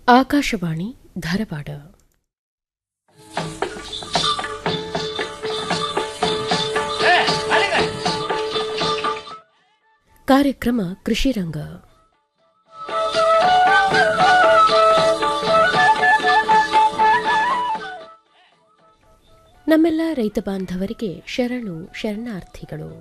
ಆಕಾಶವಾಣಿ ಧಾರವಾಡ ಕಾರ್ಯಕ್ರಮ ಕೃಷಿರಂಗ ನಮ್ಮೆಲ್ಲ ರೈತ ಬಾಂಧವರಿಗೆ ಶರಣು ಶರಣಾರ್ಥಿಗಳು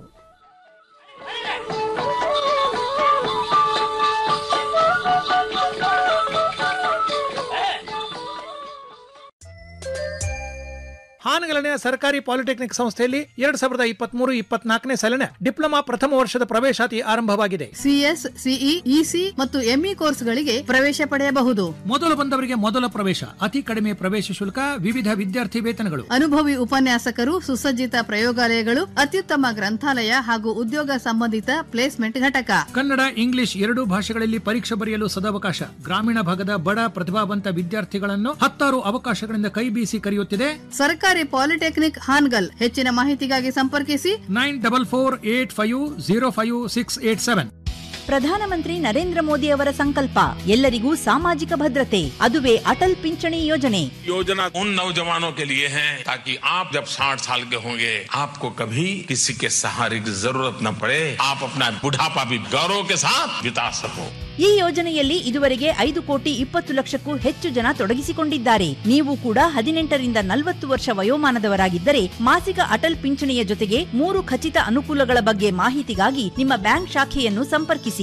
ಹಾನಗಲನೆಯ ಸರ್ಕಾರಿ ಪಾಲಿಟೆಕ್ನಿಕ್ ಸಂಸ್ಥೆಯಲ್ಲಿ ಎರಡ್ ಸಾವಿರದ ಇಪ್ಪತ್ಮೂರು ಇಪ್ಪತ್ನಾಲ್ಕನೇ ಸಾಲಿನ ಡಿಪ್ಲೊಮಾ ಪ್ರಥಮ ವರ್ಷದ ಪ್ರವೇಶಾತಿ ಆರಂಭವಾಗಿದೆ ಸಿಎಸ್ ಸಿಇ ಇಸಿ ಮತ್ತು ಎಂಇ ಕೋರ್ಸ್ಗಳಿಗೆ ಪ್ರವೇಶ ಪಡೆಯಬಹುದು ಮೊದಲು ಬಂದವರಿಗೆ ಮೊದಲ ಪ್ರವೇಶ ಅತಿ ಕಡಿಮೆ ಪ್ರವೇಶ ಶುಲ್ಕ ವಿವಿಧ ವಿದ್ಯಾರ್ಥಿ ವೇತನಗಳು ಅನುಭವಿ ಉಪನ್ಯಾಸಕರು ಸುಸಜ್ಜಿತ ಪ್ರಯೋಗಾಲಯಗಳು ಅತ್ಯುತ್ತಮ ಗ್ರಂಥಾಲಯ ಹಾಗೂ ಉದ್ಯೋಗ ಸಂಬಂಧಿತ ಪ್ಲೇಸ್ಮೆಂಟ್ ಘಟಕ ಕನ್ನಡ ಇಂಗ್ಲಿಷ್ ಎರಡೂ ಭಾಷೆಗಳಲ್ಲಿ ಪರೀಕ್ಷೆ ಬರೆಯಲು ಸದಾವಕಾಶ ಗ್ರಾಮೀಣ ಭಾಗದ ಬಡ ಪ್ರತಿಭಾವಂತ ವಿದ್ಯಾರ್ಥಿಗಳನ್ನು ಹತ್ತಾರು ಅವಕಾಶಗಳಿಂದ ಕೈ ಬೀಸಿ ಕರೆಯುತ್ತಿದೆ ಸರ್ಕಾರಿ ಪಾಲಿಟೆಕ್ನಿಕ್ ಹಾನ್ಗಲ್ ಹೆಚ್ಚಿನ ಮಾಹಿತಿಗಾಗಿ ಸಂಪರ್ಕಿಸಿ nine double four eight five zero five six eight seven ಪ್ರಧಾನಮಂತ್ರಿ ನರೇಂದ್ರ ಮೋದಿ ಅವರ ಸಂಕಲ್ಪ ಎಲ್ಲರಿಗೂ ಸಾಮಾಜಿಕ ಭದ್ರತೆ ಅದುವೇ ಅಟಲ್ ಪಿಂಚಣಿ ಯೋಜನೆ योजना उन नौजवानों के लिए है ताकि आप जब 60 साल के होंगे आपको कभी किसी के सहारे की जरूरत न पड़े आप अपना बुढ़ापा भी गौरव के साथ बिता सको ಈ ಯೋಜನೆಯಲ್ಲಿ ಇದುವರೆಗೆ ಐದು ಕೋಟಿ ಇಪ್ಪತ್ತು ಲಕ್ಷಕ್ಕೂ ಹೆಚ್ಚು ಜನ ತೊಡಗಿಸಿಕೊಂಡಿದ್ದಾರೆ ನೀವು ಕೂಡ ಹದಿನೆಂಟರಿಂದ ನಲವತ್ತು ವರ್ಷ ವಯೋಮಾನದವರಾಗಿದ್ದರೆ ಮಾಸಿಕ ಅಟಲ್ ಪಿಂಚಣಿಯ ಜೊತೆಗೆ ಮೂರು ಖಚಿತ ಅನುಕೂಲಗಳ ಬಗ್ಗೆ ಮಾಹಿತಿಗಾಗಿ ನಿಮ್ಮ ಬ್ಯಾಂಕ್ ಶಾಖೆಯನ್ನು ಸಂಪರ್ಕಿಸಿ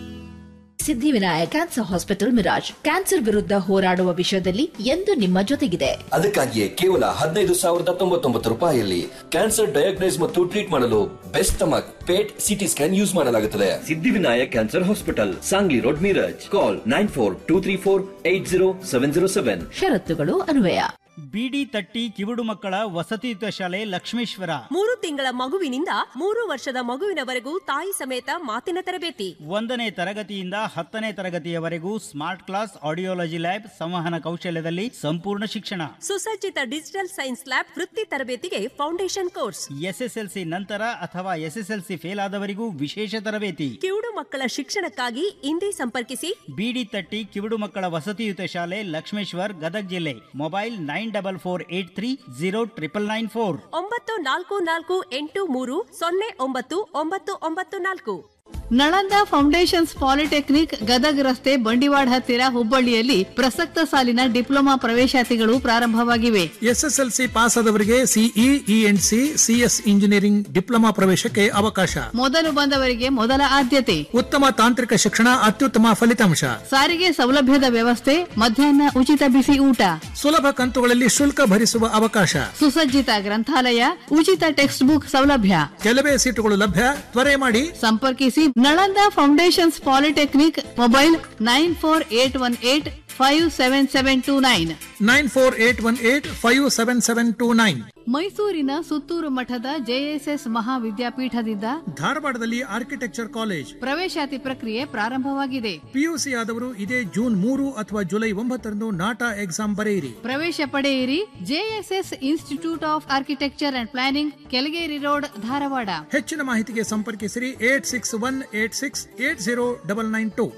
Siddhivinayaka cancer hospital Miraj cancer ವಿರುದ್ಧ ಹೋರಾಡುವ ವಿಷಯದಲ್ಲಿ ಎಂದು ನಿಮ್ಮ ಜೊತೆಗಿದೆ ಅದಕ್ಕಾಗಿಯೇ ಕೇವಲ ಹದಿನೈದು ಸಾವಿರದ ತೊಂಬತ್ತೊಂಬತ್ತು ರೂಪಾಯಿಯಲ್ಲಿ ಕ್ಯಾನ್ಸರ್ ಡಯಾಗ್ನೈಸ್ ಮತ್ತು ಟ್ರೀಟ್ ಮಾಡಲು best stomach PET CT scan use ಮಾಡಲಾಗುತ್ತದೆ Siddhivinayak cancer hospital Sangli road Miraj call nine four two three four eight zero seven zero seven ಷರತ್ತುಗಳು ಅನ್ವಯ ಬಿಡಿ ತಟ್ಟಿ ಕಿವುಡು ಮಕ್ಕಳ ವಸತಿಯುತ ಶಾಲೆ ಲಕ್ಷ್ಮೇಶ್ವರ ಮೂರು ತಿಂಗಳ ಮಗುವಿನಿಂದ ಮೂರು ವರ್ಷದ ಮಗುವಿನವರೆಗೂ ತಾಯಿ ಸಮೇತ ಮಾತಿನ ತರಬೇತಿ ಒಂದನೇ ತರಗತಿಯಿಂದ ಹತ್ತನೇ ತರಗತಿಯವರೆಗೂ ಸ್ಮಾರ್ಟ್ ಕ್ಲಾಸ್ ಆಡಿಯೋಲಜಿ ಲ್ಯಾಬ್ ಸಂವಹನ ಕೌಶಲ್ಯದಲ್ಲಿ ಸಂಪೂರ್ಣ ಶಿಕ್ಷಣ ಸುಸಜ್ಜಿತ ಡಿಜಿಟಲ್ ಸೈನ್ಸ್ ಲ್ಯಾಬ್ ವೃತ್ತಿ ತರಬೇತಿಗೆ ಫೌಂಡೇಶನ್ ಕೋರ್ಸ್ ಎಸ್ಎಸ್ಎಲ್ಸಿ ನಂತರ ಅಥವಾ ಎಸ್ಎಸ್ಎಲ್ಸಿ ಫೇಲ್ ಆದವರಿಗೂ ವಿಶೇಷ ತರಬೇತಿ ಕಿವುಡು ಮಕ್ಕಳ ಶಿಕ್ಷಣಕ್ಕಾಗಿ ಇಂದೇ ಸಂಪರ್ಕಿಸಿ ಬಿಡಿ ತಟ್ಟಿ ಕಿವುಡು ಮಕ್ಕಳ ವಸತಿಯುತ ಶಾಲೆ ಲಕ್ಷ್ಮೇಶ್ವರ್ ಗದಗ್ ಜಿಲ್ಲೆ mobile nine double four eight three zero triple nine four ಒಂಬತ್ತು ನಾಲ್ಕು ನಾಲ್ಕು ಎಂಟು ಮೂರು ಸೊನ್ನೆ ಒಂಬತ್ತು ಒಂಬತ್ತು ಒಂಬತ್ತು ನಾಲ್ಕು ನಳಂದ ಫೌಂಡೇಶನ್ಸ್ ಪಾಲಿಟೆಕ್ನಿಕ್ ಗದಗ್ ರಸ್ತೆ ಬಂಡಿವಾಡ್ ಹತ್ತಿರ ಹುಬ್ಬಳ್ಳಿಯಲ್ಲಿ ಪ್ರಸಕ್ತ ಸಾಲಿನ ಡಿಪ್ಲೊಮಾ ಪ್ರವೇಶಾತಿಗಳು ಪ್ರಾರಂಭವಾಗಿವೆ ಎಸ್ಎಸ್ಎಲ್ಸಿ ಪಾಸ್ ಆದವರಿಗೆ CE E and C CS engineering diploma ಪ್ರವೇಶಕ್ಕೆ ಅವಕಾಶ ಮೊದಲು ಬಂದವರಿಗೆ ಮೊದಲ ಆದ್ಯತೆ ಉತ್ತಮ ತಾಂತ್ರಿಕ ಶಿಕ್ಷಣ ಅತ್ಯುತ್ತಮ ಫಲಿತಾಂಶ ಸಾರಿಗೆ ಸೌಲಭ್ಯದ ವ್ಯವಸ್ಥೆ ಮಧ್ಯಾಹ್ನ ಉಚಿತ ಬಿಸಿ ಊಟ ಸುಲಭ ಕಂತುಗಳಲ್ಲಿ ಶುಲ್ಕ ಭರಿಸುವ ಅವಕಾಶ ಸುಸಜ್ಜಿತ ಗ್ರಂಥಾಲಯ ಉಚಿತ ಟೆಕ್ಸ್ಟ್ ಬುಕ್ ಸೌಲಭ್ಯ ಕೆಲವೇ ಸೀಟುಗಳು ಲಭ್ಯ ತ್ವರೆ ಮಾಡಿ ಸಂಪರ್ಕಿಸಿ Nalanda foundations polytechnic mobile nine four eight one eight five seven seven two nine nine four eight one eight five seven seven two nine ಮೈಸೂರಿನ ಸುತ್ತೂರು ಮಠದ ಜೆಎಸ್ಎಸ್ ಮಹಾವಿದ್ಯಾಪೀಠದಿಂದ ಧಾರವಾಡದಲ್ಲಿ ಆರ್ಕಿಟೆಕ್ಚರ್ ಕಾಲೇಜ್ ಪ್ರವೇಶಾತಿ ಪ್ರಕ್ರಿಯೆ ಪ್ರಾರಂಭವಾಗಿದೆ ಪಿಯುಸಿ ಆದವರು ಇದೇ ಜೂನ್ ಮೂರು ಅಥವಾ ಜುಲೈ ಒಂಬತ್ತರಂದು ನಾಟಾ ಎಕ್ಸಾಮ್ ಬರೆಯಿರಿ ಪ್ರವೇಶ ಪಡೆಯಿರಿ JSS institute of architecture and planning Kelageri road Dharwad ಹೆಚ್ಚಿನ ಮಾಹಿತಿಗೆ ಸಂಪರ್ಕಿಸಿರಿ eight six one eight six eight zero double nine two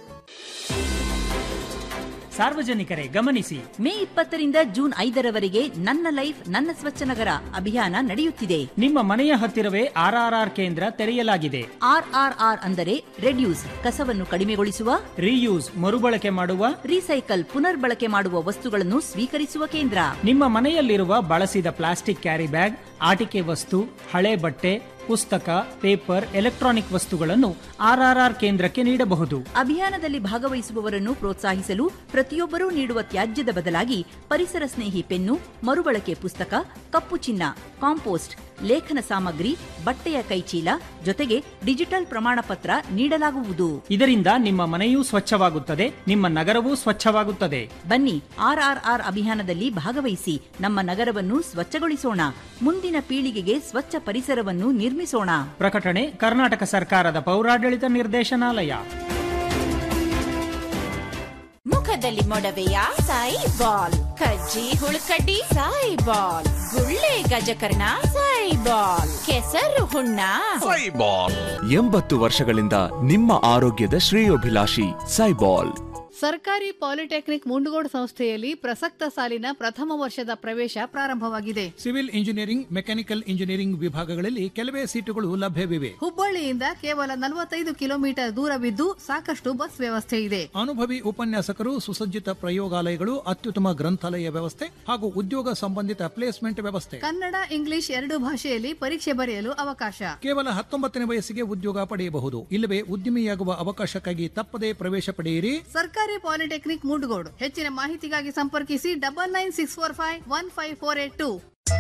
ಸಾರ್ವಜನಿಕರೇ ಗಮನಿಸಿ ಮೇ ಇಪ್ಪತ್ತರಿಂದ ಜೂನ್ ಐದರವರೆಗೆ ನನ್ನ ಲೈಫ್ ನನ್ನ ಸ್ವಚ್ಛ ನಗರ ಅಭಿಯಾನ ನಡೆಯುತ್ತಿದೆ ನಿಮ್ಮ ಮನೆಯ ಹತ್ತಿರವೇ ಆರ್ಆರ್ಆರ್ ಕೇಂದ್ರ ತೆರೆಯಲಾಗಿದೆ ಆರ್ಆರ್ಆರ್ ಅಂದರೆ ರೆಡ್ಯೂಸ್ ಕಸವನ್ನು ಕಡಿಮೆಗೊಳಿಸುವ ರೀಯೂಸ್ ಮರುಬಳಕೆ ಮಾಡುವ ರೀಸೈಕಲ್ ಪುನರ್ಬಳಕೆ ಮಾಡುವ ವಸ್ತುಗಳನ್ನು ಸ್ವೀಕರಿಸುವ ಕೇಂದ್ರ ನಿಮ್ಮ ಮನೆಯಲ್ಲಿರುವ ಬಳಸಿದ ಪ್ಲಾಸ್ಟಿಕ್ ಕ್ಯಾರಿ ಬ್ಯಾಗ್ ಆಟಿಕೆ ವಸ್ತು ಹಳೆ ಬಟ್ಟೆ ಪುಸ್ತಕ ಪೇಪರ್ ಎಲೆಕ್ಟ್ರಾನಿಕ್ ವಸ್ತುಗಳನ್ನು ಆರ್ಆರ್ಆರ್ ಕೇಂದ್ರಕ್ಕೆ ನೀಡಬಹುದು ಅಭಿಯಾನದಲ್ಲಿ ಭಾಗವಹಿಸುವವರನ್ನು ಪ್ರೋತ್ಸಾಹಿಸಲು ಪ್ರತಿಯೊಬ್ಬರೂ ನೀಡುವ ತ್ಯಾಜ್ಯದ ಬದಲಾಗಿ ಪರಿಸರ ಸ್ನೇಹಿ ಪೆನ್ನು ಮರುಬಳಕೆ ಪುಸ್ತಕ ಕಪ್ಪು ಚಿನ್ನ ಕಾಂಪೋಸ್ಟ್ ಲೇಖನ ಸಾಮಗ್ರಿ ಬಟ್ಟೆಯ ಕೈಚೀಲ ಜೊತೆಗೆ ಡಿಜಿಟಲ್ ಪ್ರಮಾಣ ಪತ್ರ ನೀಡಲಾಗುವುದು ಇದರಿಂದ ನಿಮ್ಮ ಮನೆಯೂ ಸ್ವಚ್ಛವಾಗುತ್ತದೆ ನಿಮ್ಮ ನಗರವೂ ಸ್ವಚ್ಛವಾಗುತ್ತದೆ ಬನ್ನಿ ಆರ್ಆರ್ಆರ್ ಅಭಿಯಾನದಲ್ಲಿ ಭಾಗವಹಿಸಿ ನಮ್ಮ ನಗರವನ್ನು ಸ್ವಚ್ಛಗೊಳಿಸೋಣ ಮುಂದಿನ ಪೀಳಿಗೆಗೆ ಸ್ವಚ್ಛ ಪರಿಸರವನ್ನು ನಿರ್ಮಿಸೋಣ ಪ್ರಕಟಣೆ ಕರ್ನಾಟಕ ಸರ್ಕಾರದ ಪೌರಾಡಳಿತ ನಿರ್ದೇಶನಾಲಯ ಮುಖದಲ್ಲಿ ಮೊಡವೆಯ ಸಾಯಿ ಬಾಲ್ ಕಜ್ಜಿ ಹುಳುಕಡ್ಡಿ ಸಾಯಿ ಬಾಲ್ ಗುಳ್ಳೆ ಗಜಕರ್ಣ ಸಾಯಿ ಬಾಲ್ ಕೆಸರು ಹುಣ್ಣ ಎಂಬತ್ತು ವರ್ಷಗಳಿಂದ ನಿಮ್ಮ ಆರೋಗ್ಯದ ಶ್ರೇಯೋಭಿಲಾಷಿ ಸೈಬಾಲ್ ಸರ್ಕಾರಿ ಪಾಲಿಟೆಕ್ನಿಕ್ ಮುಂಡಗೋಡ್ ಸಂಸ್ಥೆಯಲ್ಲಿ ಪ್ರಸಕ್ತ ಸಾಲಿನ ಪ್ರಥಮ ವರ್ಷದ ಪ್ರವೇಶ ಪ್ರಾರಂಭವಾಗಿದೆ ಸಿವಿಲ್ ಇಂಜಿನಿಯರಿಂಗ್ ಮೆಕ್ಯಾನಿಕಲ್ ಇಂಜಿನಿಯರಿಂಗ್ ವಿಭಾಗಗಳಲ್ಲಿ ಕೆಲವೇ ಸೀಟುಗಳು ಲಭ್ಯವಿವೆ ಹುಬ್ಬಳ್ಳಿಯಿಂದ ಕೇವಲ ನಲವತ್ತೈದು ಕಿಲೋಮೀಟರ್ ದೂರವಿದ್ದು ಸಾಕಷ್ಟು ಬಸ್ ವ್ಯವಸ್ಥೆ ಇದೆ ಅನುಭವಿ ಉಪನ್ಯಾಸಕರು ಸುಸಜ್ಜಿತ ಪ್ರಯೋಗಾಲಯಗಳು ಅತ್ಯುತ್ತಮ ಗ್ರಂಥಾಲಯ ವ್ಯವಸ್ಥೆ ಹಾಗೂ ಉದ್ಯೋಗ ಸಂಬಂಧಿತ ಪ್ಲೇಸ್ಮೆಂಟ್ ವ್ಯವಸ್ಥೆ ಕನ್ನಡ ಇಂಗ್ಲಿಷ್ ಎರಡು ಭಾಷೆಯಲ್ಲಿ ಪರೀಕ್ಷೆ ಬರೆಯಲು ಅವಕಾಶ ಕೇವಲ ಹತ್ತೊಂಬತ್ತನೇ ವಯಸ್ಸಿಗೆ ಉದ್ಯೋಗ ಪಡೆಯಬಹುದು ಇಲ್ಲವೇ ಉದ್ಯಮಿಯಾಗುವ ಅವಕಾಶಕ್ಕಾಗಿ ತಪ್ಪದೇ ಪ್ರವೇಶ ಪಡೆಯಿರಿ ಸರ್ಕಾರಿ ಪಾಲಿಟೆಕ್ನಿಕ್ ಮುಂಡಗೋಡ್ ಹೆಚ್ಚಿನ ಮಾಹಿತಿಗಾಗಿ ಸಂಪರ್ಕಿಸಿ double nine six four five one five four eight two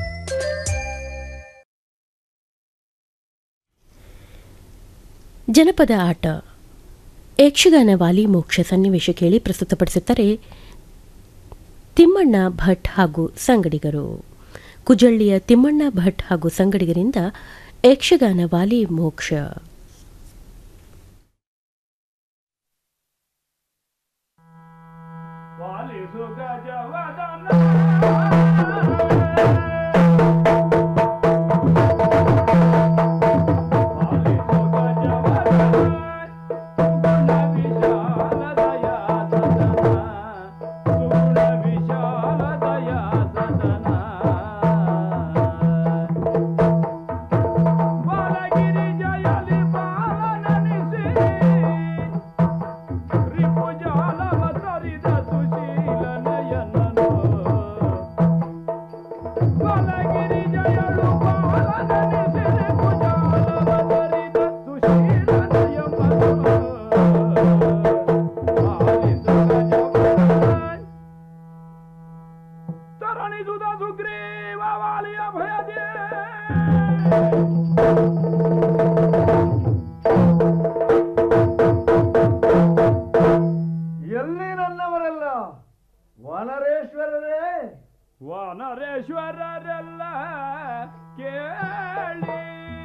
ಜನಪದ ಆಟ ಯಕ್ಷಗಾನ ವಾಲಿ ಮೋಕ್ಷ ಸನ್ನಿವೇಶ ಕೇಳಿ ಪ್ರಸ್ತುತಪಡಿಸುತ್ತಾರೆ ತಿಮ್ಮಣ್ಣ ಭಟ್ ಹಾಗೂ ಸಂಗಡಿಗರು ಕುಜಳ್ಳಿಯ ತಿಮ್ಮಣ್ಣ ಭಟ್ ಹಾಗೂ ಸಂಗಡಿಗರಿಂದ ಯಕ್ಷಗಾನ ವಾಲಿ ಮೋಕ್ಷ ಎಲ್ಲಿ ನನ್ನವರೆಲ್ಲ ವನರೇಶ್ವರರೇ ವನರೇಶ್ವರರೆಲ್ಲ ಕೇಳಿ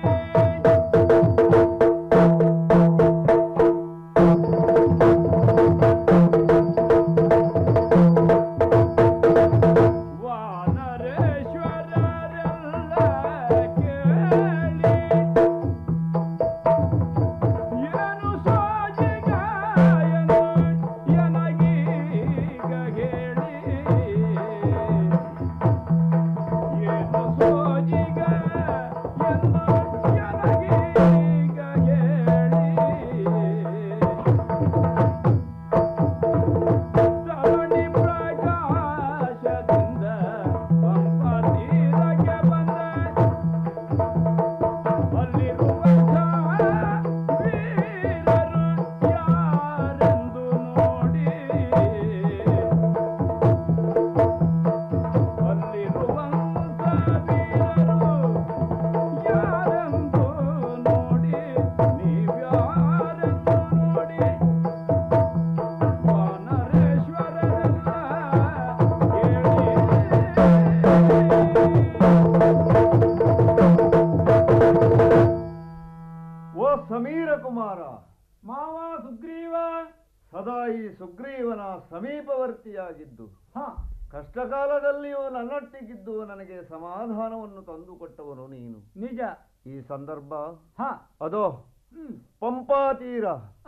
ಓ ಸಮೀರ ಕುಮಾರ ಮಾವ ಸುಗ್ರೀವ ಸದಾ ಈ ಸುಗ್ರೀವನ ಸಮೀಪವರ್ತಿಯಾಗಿದ್ದು ಕಷ್ಟಕಾಲದಲ್ಲಿಯೂ ನನ್ನೊಟ್ಟಿಗಿದ್ದು ನನಗೆ ಸಮಾಧಾನವನ್ನು ತಂದುಕೊಟ್ಟವನು ನೀನು ನಿಜ ಈ ಸಂದರ್ಭ ಹ ಅದೋ ಪಂಪಾ ತೀರ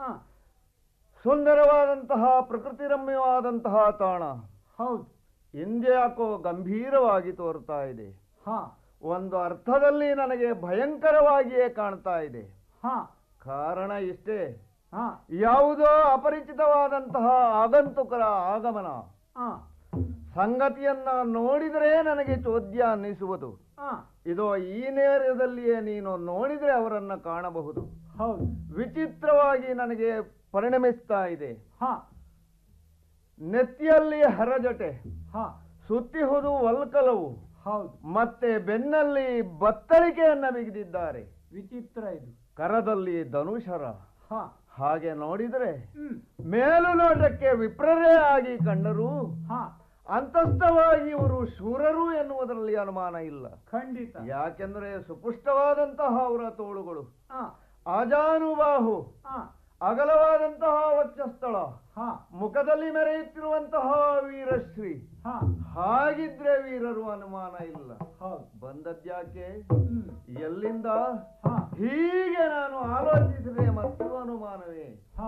ಸುಂದರವಾದಂತಹ ಪ್ರಕೃತಿ ರಮ್ಯವಾದಂತಹ ತಾಣ ಹೌದು ಇಂದ್ಯಾಕೋ ಗಂಭೀರವಾಗಿ ತೋರ್ತಾ ಇದೆ ಹ ಒಂದು ಅರ್ಥದಲ್ಲಿ ನನಗೆ ಭಯಂಕರವಾಗಿಯೇ ಕಾಣ್ತಾ ಇದೆ ಹ ಕಾರಣ ಇಷ್ಟೇ ಹ ಯಾವುದೋ ಅಪರಿಚಿತವಾದಂತಹ ಆಗಂತುಕರ ಆಗಮನ ಹ ಸಂಗತಿಯನ್ನ ನೋಡಿದರೆ ನನಗೆ ಚೋದ್ಯ ಅನ್ನಿಸುವುದು ಹ ಇದೋ ಈ ನೇರದಲ್ಲಿಯೇ ನೀನು ನೋಡಿದರೆ ಅವರನ್ನ ಕಾಣಬಹುದು ಹೌದು ವಿಚಿತ್ರವಾಗಿ ನನಗೆ ಪರಿಣಮಿಸ್ತಾ ಇದೆ ಹ ನೆತ್ತಿಯಲ್ಲಿ ಹರಜಟೆ ಹ ಸುತ್ತಿಹುದು ವಲ್ಕಲವು ಹೌದು ಮತ್ತೆ ಬೆನ್ನಲ್ಲಿ ಬತ್ತಳಿಕೆಯನ್ನ ಬಿಗಿದಿದ್ದಾರೆ ವಿಚಿತ್ರ ಇದು ಕರದಲ್ಲಿ ಧನುಷರ ಹ ಹಾಗೆ ನೋಡಿದರೆ ಹ್ಮ್ ಮೇಲು ನೋಟಕ್ಕೆ ವಿಪ್ರರೇ ಆಗಿ ಕಂಡರೂ ಹ ಅಂತಸ್ಥವಾಗಿ ಇವರು ಶೂರರು ಎನ್ನುವುದರಲ್ಲಿ ಅನುಮಾನ ಇಲ್ಲ ಖಂಡಿತ ಯಾಕೆಂದರೆ ಸುಪುಷ್ಟವಾದಂತಹ ಅವರ ತೋಳುಗಳು ಹ ಆಜಾನುಬಾಹು ಹ ಅಗಲವಾದಂತಹ ವಕ್ಷಸ್ಥಳ ಹ ಮುಖದಲ್ಲಿ ಮೆರೆಯುತ್ತಿರುವಂತಹ ವೀರಶ್ರೀ ಹ ಹಾಗಿದ್ರೆ ವೀರರು ಅನುಮಾನ ಇಲ್ಲ ಹೌದು ಬಂದದ್ಯಾಕೆ ಹ್ಮ್ ಎಲ್ಲಿಂದ ಹ ಹೀಗೆ ನಾನು ಆಲೋಚಿಸಿದೆ ಮತ್ತು ಅನುಮಾನವೇ ಹ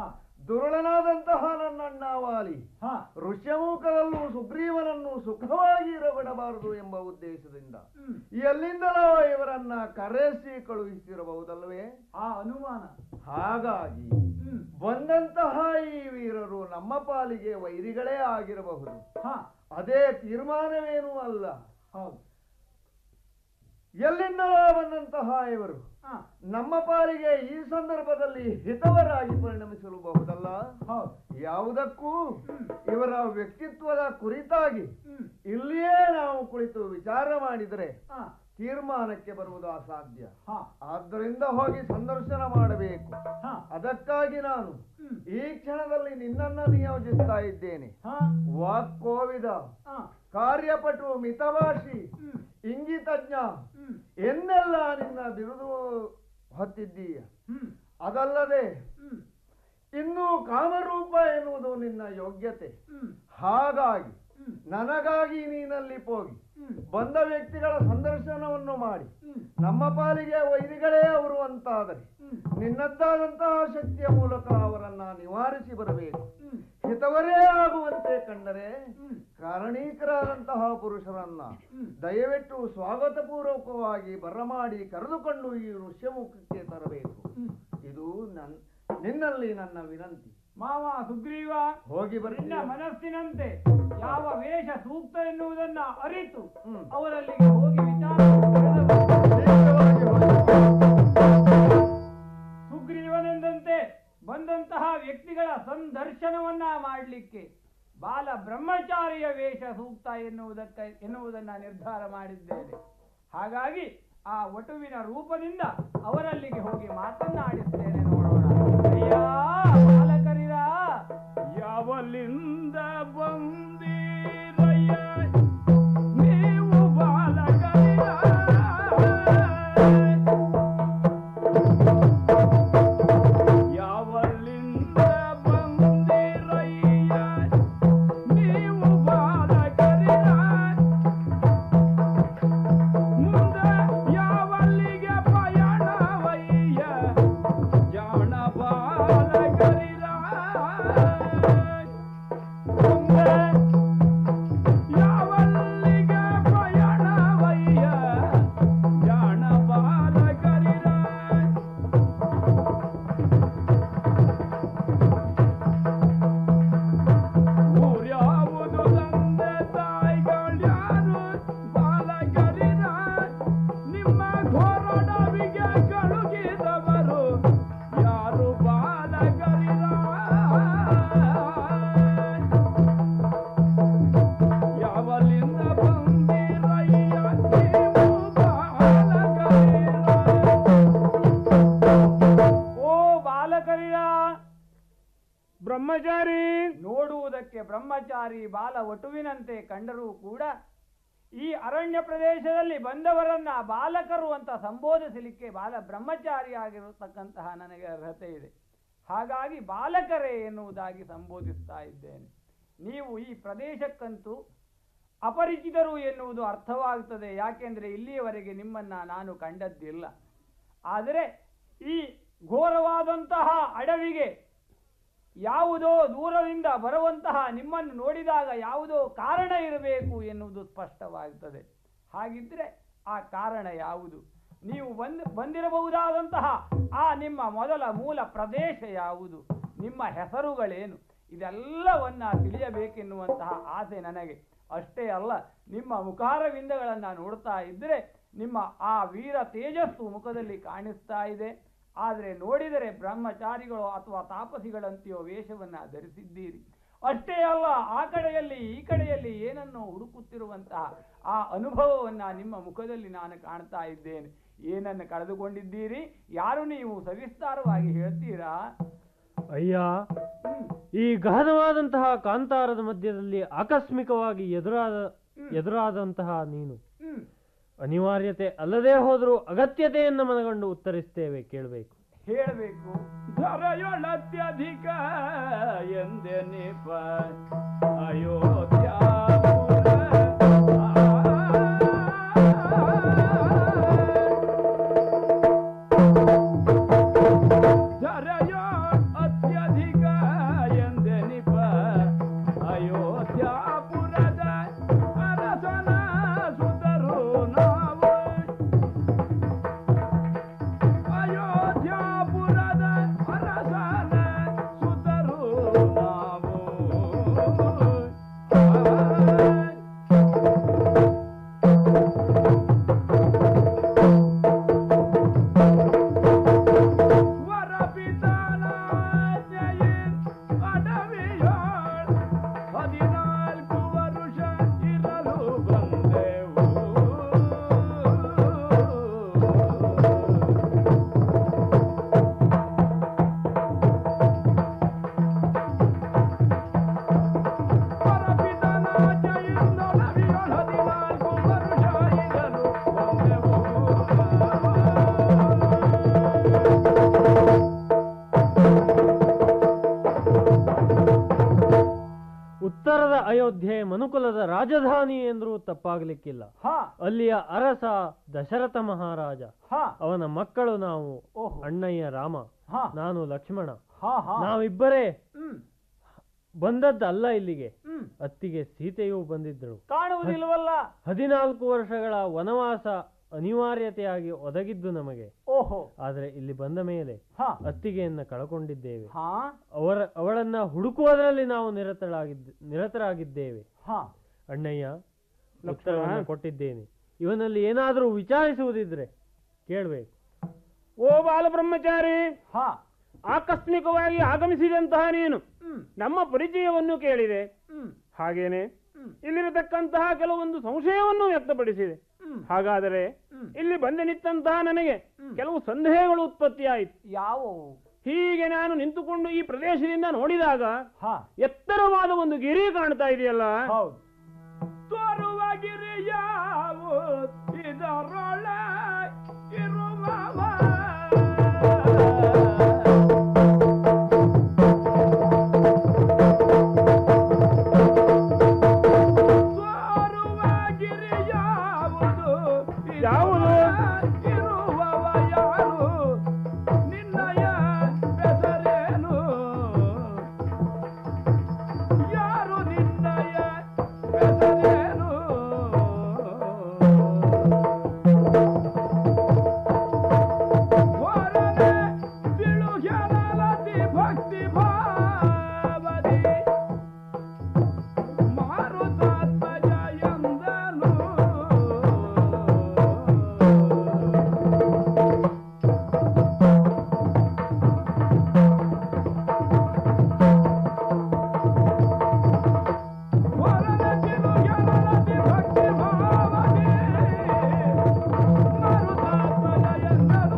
ದುರುಳನಾದಂತಹ ನನ್ನಣ್ಣ ವಾಲಿ ಋಷ್ಯಮುಖದಲ್ಲೂ ಸುಗ್ರೀವನನ್ನು ಸುಖವಾಗಿ ಇರಬಿಡಬಾರದು ಎಂಬ ಉದ್ದೇಶದಿಂದ ಎಲ್ಲಿಂದಲೋ ಇವರನ್ನ ಕರೆಸಿ ಕಳುಹಿಸಿರಬಹುದಲ್ವೇ ಆ ಅನುಮಾನ ಹಾಗಾಗಿ ಬಂದಂತಹ ಈ ವೀರರು ನಮ್ಮ ಪಾಲಿಗೆ ವೈರಿಗಳೇ ಆಗಿರಬಹುದು ಅದೇ ತೀರ್ಮಾನವೇನೂ ಅಲ್ಲ ಹೌದು ಎಲ್ಲಿಂದಲೋ ಬಂದಂತಹ ಇವರು ನಮ್ಮ ಪಾಲಿಗೆ ಈ ಸಂದರ್ಭದಲ್ಲಿ ಹಿತವರಾಗಿ ಪರಿಣಮಿಸಲುಬಹುದಲ್ಲ ಯಾವುದಕ್ಕೂ ಇವರ ವ್ಯಕ್ತಿತ್ವದ ಕುರಿತಾಗಿ ಇಲ್ಲಿಯೇ ನಾವು ಕುಳಿತು ವಿಚಾರ ಮಾಡಿದರೆ ತೀರ್ಮಾನಕ್ಕೆ ಬರುವುದು ಅಸಾಧ್ಯ ಆದ್ದರಿಂದ ಹೋಗಿ ಸಂದರ್ಶನ ಮಾಡಬೇಕು ಅದಕ್ಕಾಗಿ ನಾನು ಈ ಕ್ಷಣದಲ್ಲಿ ನಿನ್ನನ್ನ ನಿಯೋಜಿಸ್ತಾ ಇದ್ದೇನೆ ವಾಕ್ಕೋವಿದ ಕಾರ್ಯಪಟು ಮಿತಭಾಷಿ ಇಂಗಿತಜ್ಞ ಎನ್ನೆಲ್ಲ ನಿನ್ನ ಬಿರುದು ಹೊತ್ತಿದ್ದೀಯ ಅದಲ್ಲದೆ ಇನ್ನು ಕಾಮರೂಪ ಎನ್ನುವುದು ನಿನ್ನ ಯೋಗ್ಯತೆ ಹಾಗಾಗಿ ನನಗಾಗಿ ನೀನಲ್ಲಿ ಹೋಗಿ ಬಂದ ವ್ಯಕ್ತಿಗಳ ಸಂದರ್ಶನವನ್ನು ಮಾಡಿ ನಮ್ಮ ಪಾಲಿಗೆ ವೈರಿಗಳೇ ಅವರು ಅಂತಾದರೆ ನಿನ್ನದ್ದಾದಂತಹ ಶಕ್ತಿಯ ಮೂಲಕ ಅವರನ್ನ ನಿವಾರಿಸಿ ಬರಬೇಕು ಹಿತವರೇ ಆಗುವಂತೆ ಕಂಡರೆ ಕಾರಣೀಕರಾದಂತಹ ಪುರುಷರನ್ನ ದಯವಿಟ್ಟು ಸ್ವಾಗತ ಪೂರ್ವಕವಾಗಿ ಬರಮಾಡಿ ಕರೆದುಕೊಂಡು ಈ ಋಷ್ಯಮುಖಕ್ಕೆ ತರಬೇಕು ಇದು ನನ್ ನಿನ್ನಲ್ಲಿ ನನ್ನ ವಿನಂತಿ ಮಾವ ಸುಗ್ರೀವ ಹೋಗಿ ನಿನ್ನ ಬರ್ತೀಯ ಮನಸ್ಸಿನಂತೆ ಯಾವ ವೇಷ ಸೂಕ್ತ ಎನ್ನುವುದನ್ನ ಅರಿತು ಅವರಲ್ಲಿಗೆ ಹೋಗಿ ವಿಚಾರ ಸುಗ್ರೀವನೆಂದಂತೆ ಬಂದಂತಹ ವ್ಯಕ್ತಿಗಳ ಸಂದರ್ಶನವನ್ನ ಮಾಡಲಿಕ್ಕೆ ಬಾಲ ಬ್ರಹ್ಮಚಾರಿಯ ವೇಷ ಸೂಕ್ತ ಎನ್ನುವುದಕ್ಕ ಎನ್ನುವುದನ್ನ ನಿರ್ಧಾರ ಮಾಡಿದ್ದೇನೆ ಹಾಗಾಗಿ ಆ ವಟುವಿನ ರೂಪದಿಂದ ಅವರಲ್ಲಿಗೆ ಹೋಗಿ ಮಾತನ್ನಾಡಿಸ್ತೇನೆ ನೋಡೋಣ ಅಯ್ಯ ಬಾಲಕರಿರ ಯಾವಲ್ಲಿಂದ ಬಂದಿರಯ್ಯ ನೀವು ಬಾಲಕರಿರ ಯಾವಲ್ಲಿಂದ ಬಂದಿರಯ್ಯ ನೀವು ಬಾಲಕರಿರ ಮುಂದೆ ಯಾವಲ್ಲಿಗೆ ಪಯಣವಯ್ಯ ಜಾಣ ಬಾಲಕರಿರ ಮುಂದೆ ಯಾವಲ್ಲಿಗೆ ಪಯಣವಯ್ಯ ಜಾಣ ಬಾಲಕರಿರ ಊರ್ಯಾವುದು ತಂದೆ ತಾಯಿಗಳ್ಯಾರು ಬಾಲಕರಿರ ನಿಮ್ಮ ಘೋರಡವಿಗೆ ಕಳುಗಿದವರು ಯಾರು ಬಾಲಕರಿರ ಯಾವಲಿಂದ ಬಂದಿರಯ್ಯ ನೀವು ಬಾಲಕರಿರ ಓ ಬಾಲಕರಿರ ಬ್ರಹ್ಮಚಾರಿ ನೋಡುವುದಕ್ಕೆ ಬ್ರಹ್ಮಚಾರಿ ಬಾಲ ವಟುವಿನಂತೆ ಕಂಡರೂ ಕೂಡ ಈ ಅರಣ್ಯ ಪ್ರದೇಶದಲ್ಲಿ ಬಂದವರನ್ನ ಬಾಲಕರು ಅಂತ ಸಂಬೋಧಿಸಲಿಕ್ಕೆ ಬಾಲ ಬ್ರಹ್ಮಚಾರಿ ಆಗಿರತಕ್ಕಂತಹ ನನಗೆ ಅರ್ಹತೆ ಇದೆ ಹಾಗಾಗಿ ಬಾಲಕರೇ ಎನ್ನುವುದಾಗಿ ಸಂಬೋಧಿಸ್ತಾ ಇದ್ದೇನೆ ನೀವು ಈ ಪ್ರದೇಶಕ್ಕಂತೂ ಅಪರಿಚಿತರು ಎನ್ನುವುದು ಅರ್ಥವಾಗುತ್ತದೆ ಯಾಕೆಂದರೆ ಇಲ್ಲಿಯವರೆಗೆ ನಿಮ್ಮನ್ನ ನಾನು ಕಂಡದ್ದಿಲ್ಲ ಆದರೆ ಈ ಘೋರವಾದಂತಹ ಅಡವಿಗೆ ಯಾವುದೋ ದೂರದಿಂದ ಬರುವಂತಹ ನಿಮ್ಮನ್ನು ನೋಡಿದಾಗ ಯಾವುದೋ ಕಾರಣ ಇರಬೇಕು ಎನ್ನುವುದು ಸ್ಪಷ್ಟವಾಗುತ್ತದೆ ಹಾಗಿದ್ರೆ ಆ ಕಾರಣ ಯಾವುದು ನೀವು ಬಂದ್ ಬಂದಿರಬಹುದಾದಂತಹ ಆ ನಿಮ್ಮ ಮೊದಲ ಮೂಲ ಪ್ರದೇಶ ಯಾವುದು ನಿಮ್ಮ ಹೆಸರುಗಳೇನು ಇದೆಲ್ಲವನ್ನ ತಿಳಿಯಬೇಕೆನ್ನುವಂತಹ ಆಸೆ ನನಗೆ ಅಷ್ಟೇ ಅಲ್ಲ ನಿಮ್ಮ ಮುಖಾರವಿಂದಗಳನ್ನು ನೋಡ್ತಾ ಇದ್ದರೆ ನಿಮ್ಮ ಆ ವೀರ ತೇಜಸ್ಸು ಮುಖದಲ್ಲಿ ಕಾಣಿಸ್ತಾ ಇದೆ ಆದರೆ ನೋಡಿದರೆ ಬ್ರಹ್ಮಚಾರಿಗಳು ಅಥವಾ ತಾಪಸಿಗಳಂತೆಯೋ ವೇಷವನ್ನ ಧರಿಸಿದ್ದೀರಿ ಅಷ್ಟೇ ಅಲ್ಲ ಆ ಕಡೆಯಲ್ಲಿ ಈ ಕಡೆಯಲ್ಲಿ ಏನನ್ನೋ ಹುಡುಕುತ್ತಿರುವಂತಹ ಆ ಅನುಭವವನ್ನ ನಿಮ್ಮ ಮುಖದಲ್ಲಿ ನಾನು ಕಾಣ್ತಾ ಇದ್ದೇನೆ ಏನನ್ನು ಕಳೆದುಕೊಂಡಿದ್ದೀರಿ ಯಾರು ನೀವು ಸವಿಸ್ತಾರವಾಗಿ ಹೇಳ್ತೀರಾ ಅಯ್ಯ ಈ ಗಹನವಾದಂತಹ ಕಾಂತಾರದ ಮಧ್ಯದಲ್ಲಿ ಆಕಸ್ಮಿಕವಾಗಿ ಎದುರಾದ ಎದುರಾದಂತಹ ನೀನು ಅನಿವಾರ್ಯತೆ ಅಲ್ಲದೆ ಹೋದರೂ ಅಗತ್ಯತೆಯನ್ನು ಮನಗಂಡು ಉತ್ತರಿಸ್ತೇವೆ ಕೇಳಬೇಕು ಹೇಳಬೇಕು ಧರೆಯೊಳತ್ಯಧಿಕ ಎಂದೆನಿಪ ಅಯೋಧ್ಯ ಧರೆಯೋ ಅತ್ಯಧಿಕ ಮನುಕುಲದ ರಾಜಧಾನಿ ಎಂದರೂ ತಪ್ಪಾಗಲಿಕ್ಕಿಲ್ಲ ಹಾ ಅಲ್ಲಿಯ ಅರಸ ದಶರಥ ಮಹಾರಾಜ ಹಾ ಅವನ ಮಕ್ಕಳು ನಾವು ಓಹೋ. ಅಣ್ಣಯ್ಯ ರಾಮ ಹಾ ನಾನು ಲಕ್ಷ್ಮಣ ಹಾ ಹಾ ನಾವಿಬ್ಬರೇ ಹ್ಮ್ ಬಂದದ್ದಲ್ಲ ಇಲ್ಲಿಗೆ ಹ್ಮ್ ಅತ್ತಿಗೆ ಸೀತೆಯೂ ಬಂದಿದ್ದಳು ಕಾಣುವುದಿಲ್ವಲ್ಲ ಹದಿನಾಲ್ಕು ವರ್ಷಗಳ ವನವಾಸ ಅನಿವಾರ್ಯತೆಯಾಗಿ ಒದಗಿದ್ದು ನಮಗೆ ಓಹೋ ಆದರೆ ಇಲ್ಲಿ ಬಂದ ಮೇಲೆ ಹಾ ಅತ್ತಿಗೆಯನ್ನ ಕಳಕೊಂಡಿದ್ದೇವೆ ಹಾ ಅವರ ಅವಳನ್ನ ಹುಡುಕುವುದರಲ್ಲಿ ನಾವು ನಿರತರಾಗಿದ್ದ ನಿರತರಾಗಿದ್ದೇವೆ ಹಾ ಅಣ್ಣಯ್ಯ ಉತ್ತರವನ್ನು ಕೊಟ್ಟಿದ್ದೇನೆ ಇವನಲ್ಲಿ ಏನಾದರೂ ವಿಚಾರಿಸುವುದಿದ್ರೆ ಕೇಳಬೇಕು ಓ ಬಾಲಬ್ರಹ್ಮಚಾರಿ ಹಾ ಆಕಸ್ಮಿಕವಾಗಿ ಆಗಮಿಸಿದಂತಹ ನೀನು ಹ್ಮ್ ನಮ್ಮ ಪರಿಚಯವನ್ನು ಕೇಳಿದೆ ಹ್ಮ್ ಹಾಗೇನೆ ಹ್ಮ್. ಇಲ್ಲಿರತಕ್ಕಂತಹ ಕೆಲವೊಂದು ಸಂಶಯವನ್ನು ವ್ಯಕ್ತಪಡಿಸಿದೆ ಹ್ಮ್. ಹಾಗಾದರೆ ಹ್ಮ್. ಇಲ್ಲಿ ಬಂದು ನಿಂತಹ ನನಗೆ ಕೆಲವು ಸಂದೇಹಗಳು ಉತ್ಪತ್ತಿಯಾಯಿತು ಯಾವುವು ಹೀಗೆ ನಾನು ನಿಂತುಕೊಂಡು ಈ ಪ್ರದೇಶದಿಂದ ನೋಡಿದಾಗ ಹಾ ಎತ್ತರವಾದ ಒಂದು ಗಿರಿ ಕಾಣ್ತಾ ಇದೆಯಲ್ಲ ಹೌದು ತೋರುವ ಗಿರಿ ಯಾವು ಇದರೊಳ ಇರುವವ ತೋರುವ ಗಿರಿ ಯಾವುದು ಯಾವುದು ಇರುವವ ಯಾರು ನಿನ್ನಯ ಹೆಸರೇನು ಯಾರು ನಿನ್ನಯ ಹೆಸರೇನು ವರನೆ ತಿಳುಹೆರಳತಿ ಭಕ್ತಿ ಭಾವದಿ ಮಾರುತಾತ್ಮಜ ಎಂದನು ವರನೆ ತಿಳುಹೆರಳತಿ ಭಕ್ತಿ ಭಾವದಿ ಮಾರುತಾತ್ಮಜ ಎಂದನು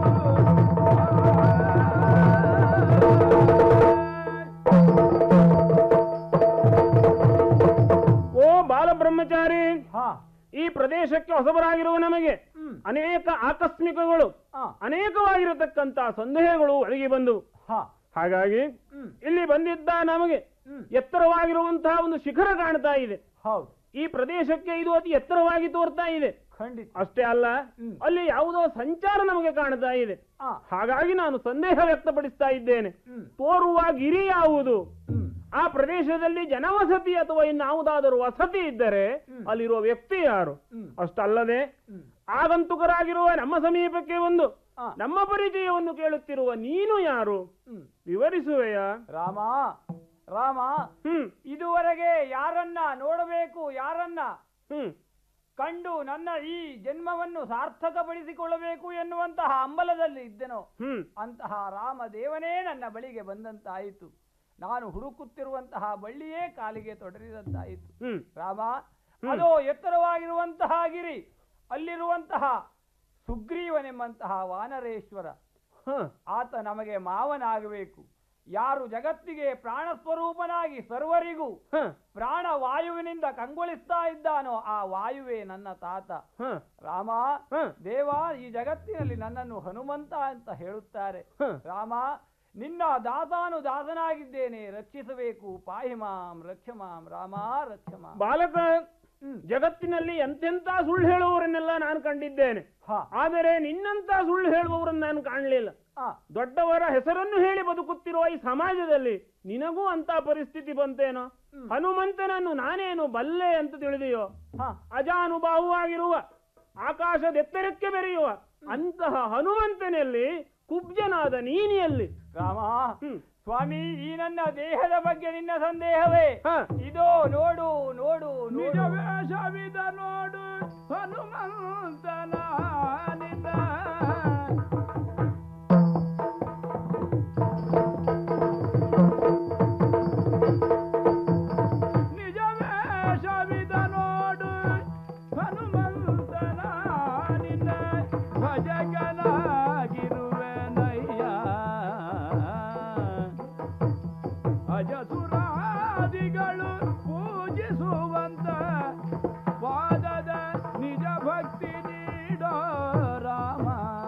ಓ ಬಾಲಬ್ರಹ್ಮಚಾರಿ ಹಾ ಈ ಪ್ರದೇಶಕ್ಕೆ ಹೊಸಬರಾಗಿರುವ ನಮಗೆ ಹ್ಮ್. ಅನೇಕ ಆಕಸ್ಮಿಕಗಳು ಹಾ. ಅನೇಕವಾಗಿರತಕ್ಕಂತ ಸಂದೇಹಗಳು ಒದಗಿ ಬಂದವು ಹಾ ಹಾಗಾಗಿ ಹ್ಮ್. ಇಲ್ಲಿ ಬಂದಿದ್ದ ನಮಗೆ ಹ್ಮ್. ಎತ್ತರವಾಗಿರುವಂತಹ ಒಂದು ಶಿಖರ ಕಾಣ್ತಾ ಇದೆ ಹೌದು ಈ ಪ್ರದೇಶಕ್ಕೆ ಇದು ಅತಿ ಎತ್ತರವಾಗಿ ತೋರ್ತಾ ಇದೆ ಖಂಡಿತ ಅಷ್ಟೇ ಅಲ್ಲ ಹ್ಮ್. ಅಲ್ಲಿ ಯಾವುದೋ ಸಂಚಾರ ನಮಗೆ ಕಾಣ್ತಾ ಇದೆ ಆ. ಹಾಗಾಗಿ ನಾನು ಸಂದೇಹ ವ್ಯಕ್ತಪಡಿಸ್ತಾ ಇದ್ದೇನೆ ಹ್ಮ್. ತೋರುವ ಗಿರಿ ಯಾವುದು ಹ್ಮ್. ಆ ಪ್ರದೇಶದಲ್ಲಿ ಜನವಸತಿ ಅಥವಾ ಇನ್ನಾವುದಾದರೂ ವಸತಿ ಇದ್ದರೆ ಅಲ್ಲಿರುವ ವ್ಯಕ್ತಿ ಯಾರು ಹ್ಮ್. ಅಷ್ಟಲ್ಲದೆ ಹ್ಮ್. ಆಗಂತುಕರಾಗಿರುವ ನಮ್ಮ ಸಮೀಪಕ್ಕೆ ಒಂದು ಆ. ನಮ್ಮ ಪರಿಚಯವನ್ನು ಕೇಳುತ್ತಿರುವ ನೀನು ಯಾರು ಹ್ಮ್. ವಿವರಿಸುವೆಯಾ ರಾಮ ರಾಮ ಹ್ಮ್ ಇದುವರೆಗೆ ಯಾರನ್ನ ನೋಡಬೇಕು ಯಾರನ್ನ ಹ್ಮ್ ಕಂಡು ನನ್ನ ಈ ಜನ್ಮವನ್ನು ಸಾರ್ಥಕಪಡಿಸಿಕೊಳ್ಳಬೇಕು ಎನ್ನುವಂತಹ ಅಂಬಲದಲ್ಲಿ ಇದ್ದೆನೋ ಹ್ಮ್ ಅಂತಹ ರಾಮದೇವನೇ ನನ್ನ ಬಳಿಗೆ ಬಂದಂತಾಯಿತು ನಾನು ಹುಡುಕುತ್ತಿರುವಂತಹ ಬಳ್ಳಿಯೇ ಕಾಲಿಗೆ ತೊಡರಿದಂತಾಯಿತು ಹ್ಮ್ ರಾಮ ಅದೋ ಎತ್ತರವಾಗಿರುವಂತಹ ಗಿರಿ ಅಲ್ಲಿರುವಂತಹ ಸುಗ್ರೀವನೆಂಬಂತಹ ವಾನರೇಶ್ವರ ಹ ಆತ ನಮಗೆ ಮಾವನಾಗಬೇಕು ಯಾರು ಜಗತ್ತಿಗೆ ಪ್ರಾಣ ಸ್ವರೂಪನಾಗಿ ಸರ್ವರಿಗೂ ಹ ಪ್ರಾಣ ವಾಯುವಿನಿಂದ ಕಂಗೊಳಿಸ್ತಾ ಇದ್ದಾನೋ ಆ ವಾಯುವೇ ನನ್ನ ತಾತ ಹ ರಾಮ ಹ ದೇವ ಈ ಜಗತ್ತಿನಲ್ಲಿ ನನ್ನನ್ನು ಹನುಮಂತ ಅಂತ ಹೇಳುತ್ತಾರೆ ಹ ರಾಮ ನಿನ್ನ ದಾತಾನು ದಾಸನಾಗಿದ್ದೇನೆ ರಕ್ಷಿಸಬೇಕು ಪಾಹಿ ಮಾಂ ರಕ್ಷ ಮಾಂ ರಾಮ ರಕ್ಷ ಮಾಂ ಬಾಲಕ ಜಗತ್ತಿನಲ್ಲಿ ಎಂತೆಂತ ಸುಳ್ಳು ಹೇಳುವವರನ್ನೆಲ್ಲ ನಾನು ಕಂಡಿದ್ದೇನೆ ಹಾ ಆದರೆ ನಿನ್ನಂತ ಸುಳ್ಳು ಹೇಳುವವರನ್ನು ನಾನು ಕಾಣಲಿಲ್ಲ ಆ, ದೊಡ್ಡವರ ಹೆಸರನ್ನು ಹೇಳಿ ಬದುಕುತ್ತಿರುವ ಈ ಸಮಾಜದಲ್ಲಿ ನಿನಗೂ ಅಂತ ಪರಿಸ್ಥಿತಿ ಬಂತೇನೋ ಹನುಮಂತನನ್ನು ನಾನೇನು ಬಲ್ಲೆ ಅಂತ ತಿಳಿದೆಯೋ ಹಾ ಅಜಾನುಭಾವವಾಗಿರುವ ಆಕಾಶದೆತ್ತರಕ್ಕೆ ಬೆರೆಯುವ ಅಂತಹ ಹನುಮಂತನಲ್ಲಿ ಕುಬ್ಜನಾದ ನೀನಿಯಲ್ಲಿ ರಾಮ ಹ್ಮ್ ಸ್ವಾಮಿ ಈ ನನ್ನ ದೇಹದ ಬಗ್ಗೆ ನಿನ್ನ ಸಂದೇಹವೇ ಹ. ಇದೋ ನೋಡು ನೋಡು ನಿಜ ನೋಡು ವೇಷವಿದ ನೋಡು ಹನುಮಂತನ ನಿನ್ನ ನಿಜ ವೇಷವಿದ ನೋಡು ಹನುಮಂತನ ನಿನ್ನ ಭಜಗನಾಗಿರುವೆನಯ್ಯ ಅಜಸುರಾದಿಗಳು ಪೂಜಿಸುವಂತ ಪಾದದ ನಿಜ ಭಕ್ತಿ ನೀಡೋ ರಾಮ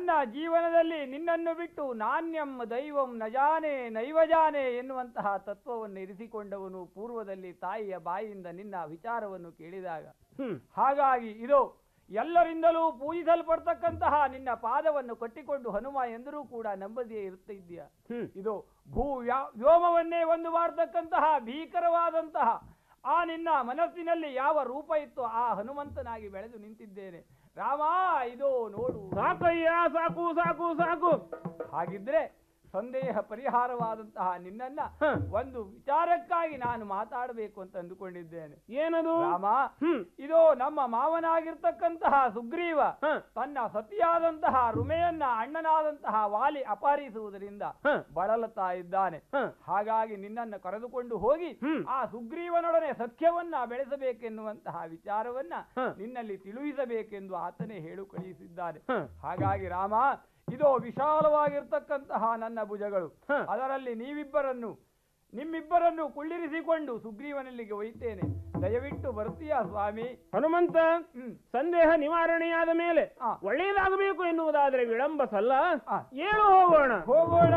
ನನ್ನ ಜೀವನದಲ್ಲಿ ನಿನ್ನನ್ನು ಬಿಟ್ಟು ನಾಣ್ಯಂ ದೈವಂ ನಜಾನೆ ನೈವಜಾನೆ ಎನ್ನುವಂತಹ ತತ್ವವನ್ನು ಇರಿಸಿಕೊಂಡವನು ಪೂರ್ವದಲ್ಲಿ ತಾಯಿಯ ಬಾಯಿಯಿಂದ ನಿನ್ನ ವಿಚಾರವನ್ನು ಕೇಳಿದಾಗ ಹಾಗಾಗಿ ಇದು ಎಲ್ಲರಿಂದಲೂ ಪೂಜಿಸಲ್ಪಡ್ತಕ್ಕಂತಹ ನಿನ್ನ ಪಾದವನ್ನು ಕಟ್ಟಿಕೊಂಡು ಹನುಮ ಎಂದರೂ ಕೂಡ ನಂಬದಿಯೇ ಇರುತ್ತಿದ್ದೀಯ ಇದು ಭೂ ವ್ಯಾ- ವ್ಯೋಮವನ್ನೇ ಒಂದು ಮಾಡತಕ್ಕಂತಹ ಭೀಕರವಾದಂತಹ ಆ ನಿನ್ನ ಮನಸ್ಸಿನಲ್ಲಿ ಯಾವ ರೂಪ ಇತ್ತು ಆ ಹನುಮಂತನಾಗಿ ಬೆಳೆದು ನಿಂತಿದ್ದೇನೆ ರಾಮ ಇದು ನೋಡು ಸಾಕಯ್ಯ ಸಾಕು ಸಾಕು ಸಾಕು ಹಾಗಿದ್ರೆ ಸಂದೇಹ ಪರಿಹಾರವಾದಂತಹ ನಿನ್ನನ್ನ ಒಂದು ವಿಚಾರಕ್ಕಾಗಿ ನಾನು ಮಾತಾಡಬೇಕು ಅಂತ ಅಂದುಕೊಂಡಿದ್ದೇನೆ ಏನದು ರಾಮ ಇದು ನಮ್ಮ ಮಾವನಾಗಿರ್ತಕ್ಕಂತಹ ಸುಗ್ರೀವ ತನ್ನ ಸತಿಯಾದಂತಹ ರುಮೆಯನ್ನ ಅಣ್ಣನಾದಂತಹ ವಾಲಿ ಅಪಹರಿಸುವುದರಿಂದ ಬಳಲುತ್ತಾ ಇದ್ದಾನೆ ಹಾಗಾಗಿ ನಿನ್ನನ್ನು ಕರೆದುಕೊಂಡು ಹೋಗಿ ಆ ಸುಗ್ರೀವನೊಡನೆ ಸಖ್ಯವನ್ನ ಬೆಳೆಸಬೇಕೆನ್ನುವಂತಹ ವಿಚಾರವನ್ನ ನಿನ್ನಲ್ಲಿ ತಿಳಿಸಬೇಕೆಂದು ಆತನೇ ಹೇಳು ಕಳುಹಿಸಿದ್ದಾನೆ ಹಾಗಾಗಿ ರಾಮ ಇದು ವಿಶಾಲವಾಗಿರ್ತಕ್ಕಂತಹ ನನ್ನ ಭುಜಗಳು ಅದರಲ್ಲಿ ನೀವಿಬ್ಬರನ್ನು ನಿಮ್ಮಿಬ್ಬರನ್ನು ಕುಳ್ಳಿರಿಸಿಕೊಂಡು ಸುಗ್ರೀವನಲ್ಲಿಗೆ ಒಯ್ತೇನೆ ದಯವಿಟ್ಟು ಬರ್ತೀಯಾ ಸ್ವಾಮಿ ಹನುಮಂತ ಸಂದೇಹ ನಿವಾರಣೆಯಾದ ಮೇಲೆ ಒಳ್ಳೆಯದಾಗಬೇಕು ಎನ್ನುವುದಾದರೆ ವಿಳಂಬ ಸಲ್ಲ ಏನು ಹೋಗೋಣ ಹೋಗೋಣ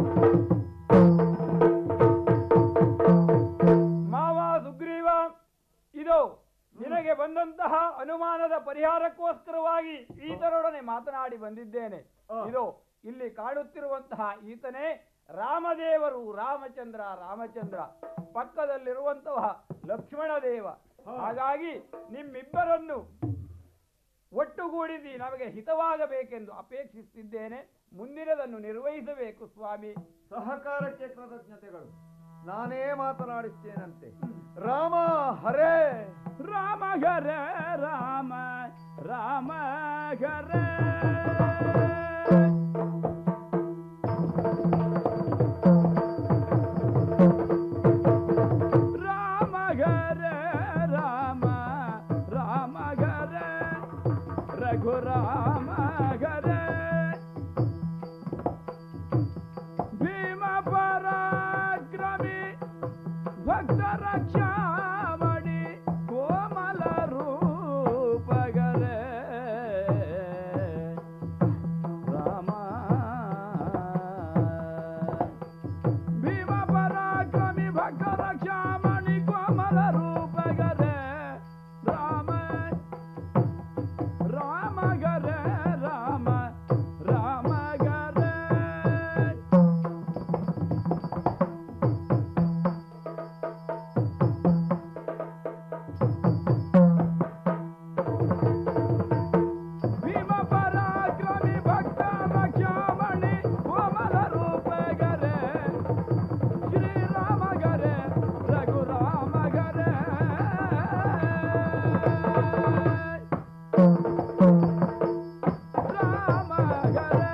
ಮಾವ ಸುಗ್ರೀವ ಇದು ನಿನಗೆ ಬಂದಂತಹ ಅನುಮಾನದ ಪರಿಹಾರಕ್ಕೋಸ್ಕರವಾಗಿ ಈತನೊಡನೆ ಮಾತನಾಡಿ ಬಂದಿದ್ದೇನೆ ಇದು ಇಲ್ಲಿ ಕಾಣುತ್ತಿರುವಂತಹ ಈತನೇ ರಾಮದೇವರು ರಾಮಚಂದ್ರ ರಾಮಚಂದ್ರ ಪಕ್ಕದಲ್ಲಿರುವಂತಹ ಲಕ್ಷ್ಮಣ ದೇವ ಹಾಗಾಗಿ ನಿಮ್ಮಿಬ್ಬರನ್ನು ಒಟ್ಟುಗೂಡಿಸಿ ನಮಗೆ ಹಿತವಾಗಬೇಕೆಂದು ಅಪೇಕ್ಷಿಸುತ್ತಿದ್ದೇನೆ ಮುಂದಿನದನ್ನು ನಿರ್ವಹಿಸಬೇಕು ಸ್ವಾಮಿ ಸಹಕಾರಕ್ಕೆ ಕೃತಜ್ಞತೆಗಳು ನಾನೇ ಮಾತನಾಡಿಸ್ತೇನಂತೆ ರಾಮ ಹರೇ ರಾಮ ಘರ ರಾಮ ರಾಮ ಘರ ರಾಮ ಘರ ರಾಮ ರಾಮ ಘರ ರಘು ರಾಮ ಘರ ಭೀಮ ಪರಾಕ್ರಮಿ ಭಕ್ತ ರಕ್ಷಾಮಣಿ ಕೋಮಲ ರೂಪಗರೆ ರಾಮ ಭೀಮ ಪರಾಕ್ರಮಿ ಭಕ್ತ ರಕ್ಷಾಮಣಿ ಕೋಮಲ ರೂಪಗರೆ ರಾಮ ರಾಮ ಗರೆ ರಾಮ ರಾಮ ಗರೆ ಭೀಮ ಪರಾಕ್ರಮಿ ಭಕ್ತ ರಕ್ಷಾಮಣಿ ಕೋಮಲ ರೂಪಗರೆ ಶ್ರೀರಾಮ ಗರೆ ರಘುರಾಮ ಗರೆ ರಾಮ ಗರೆ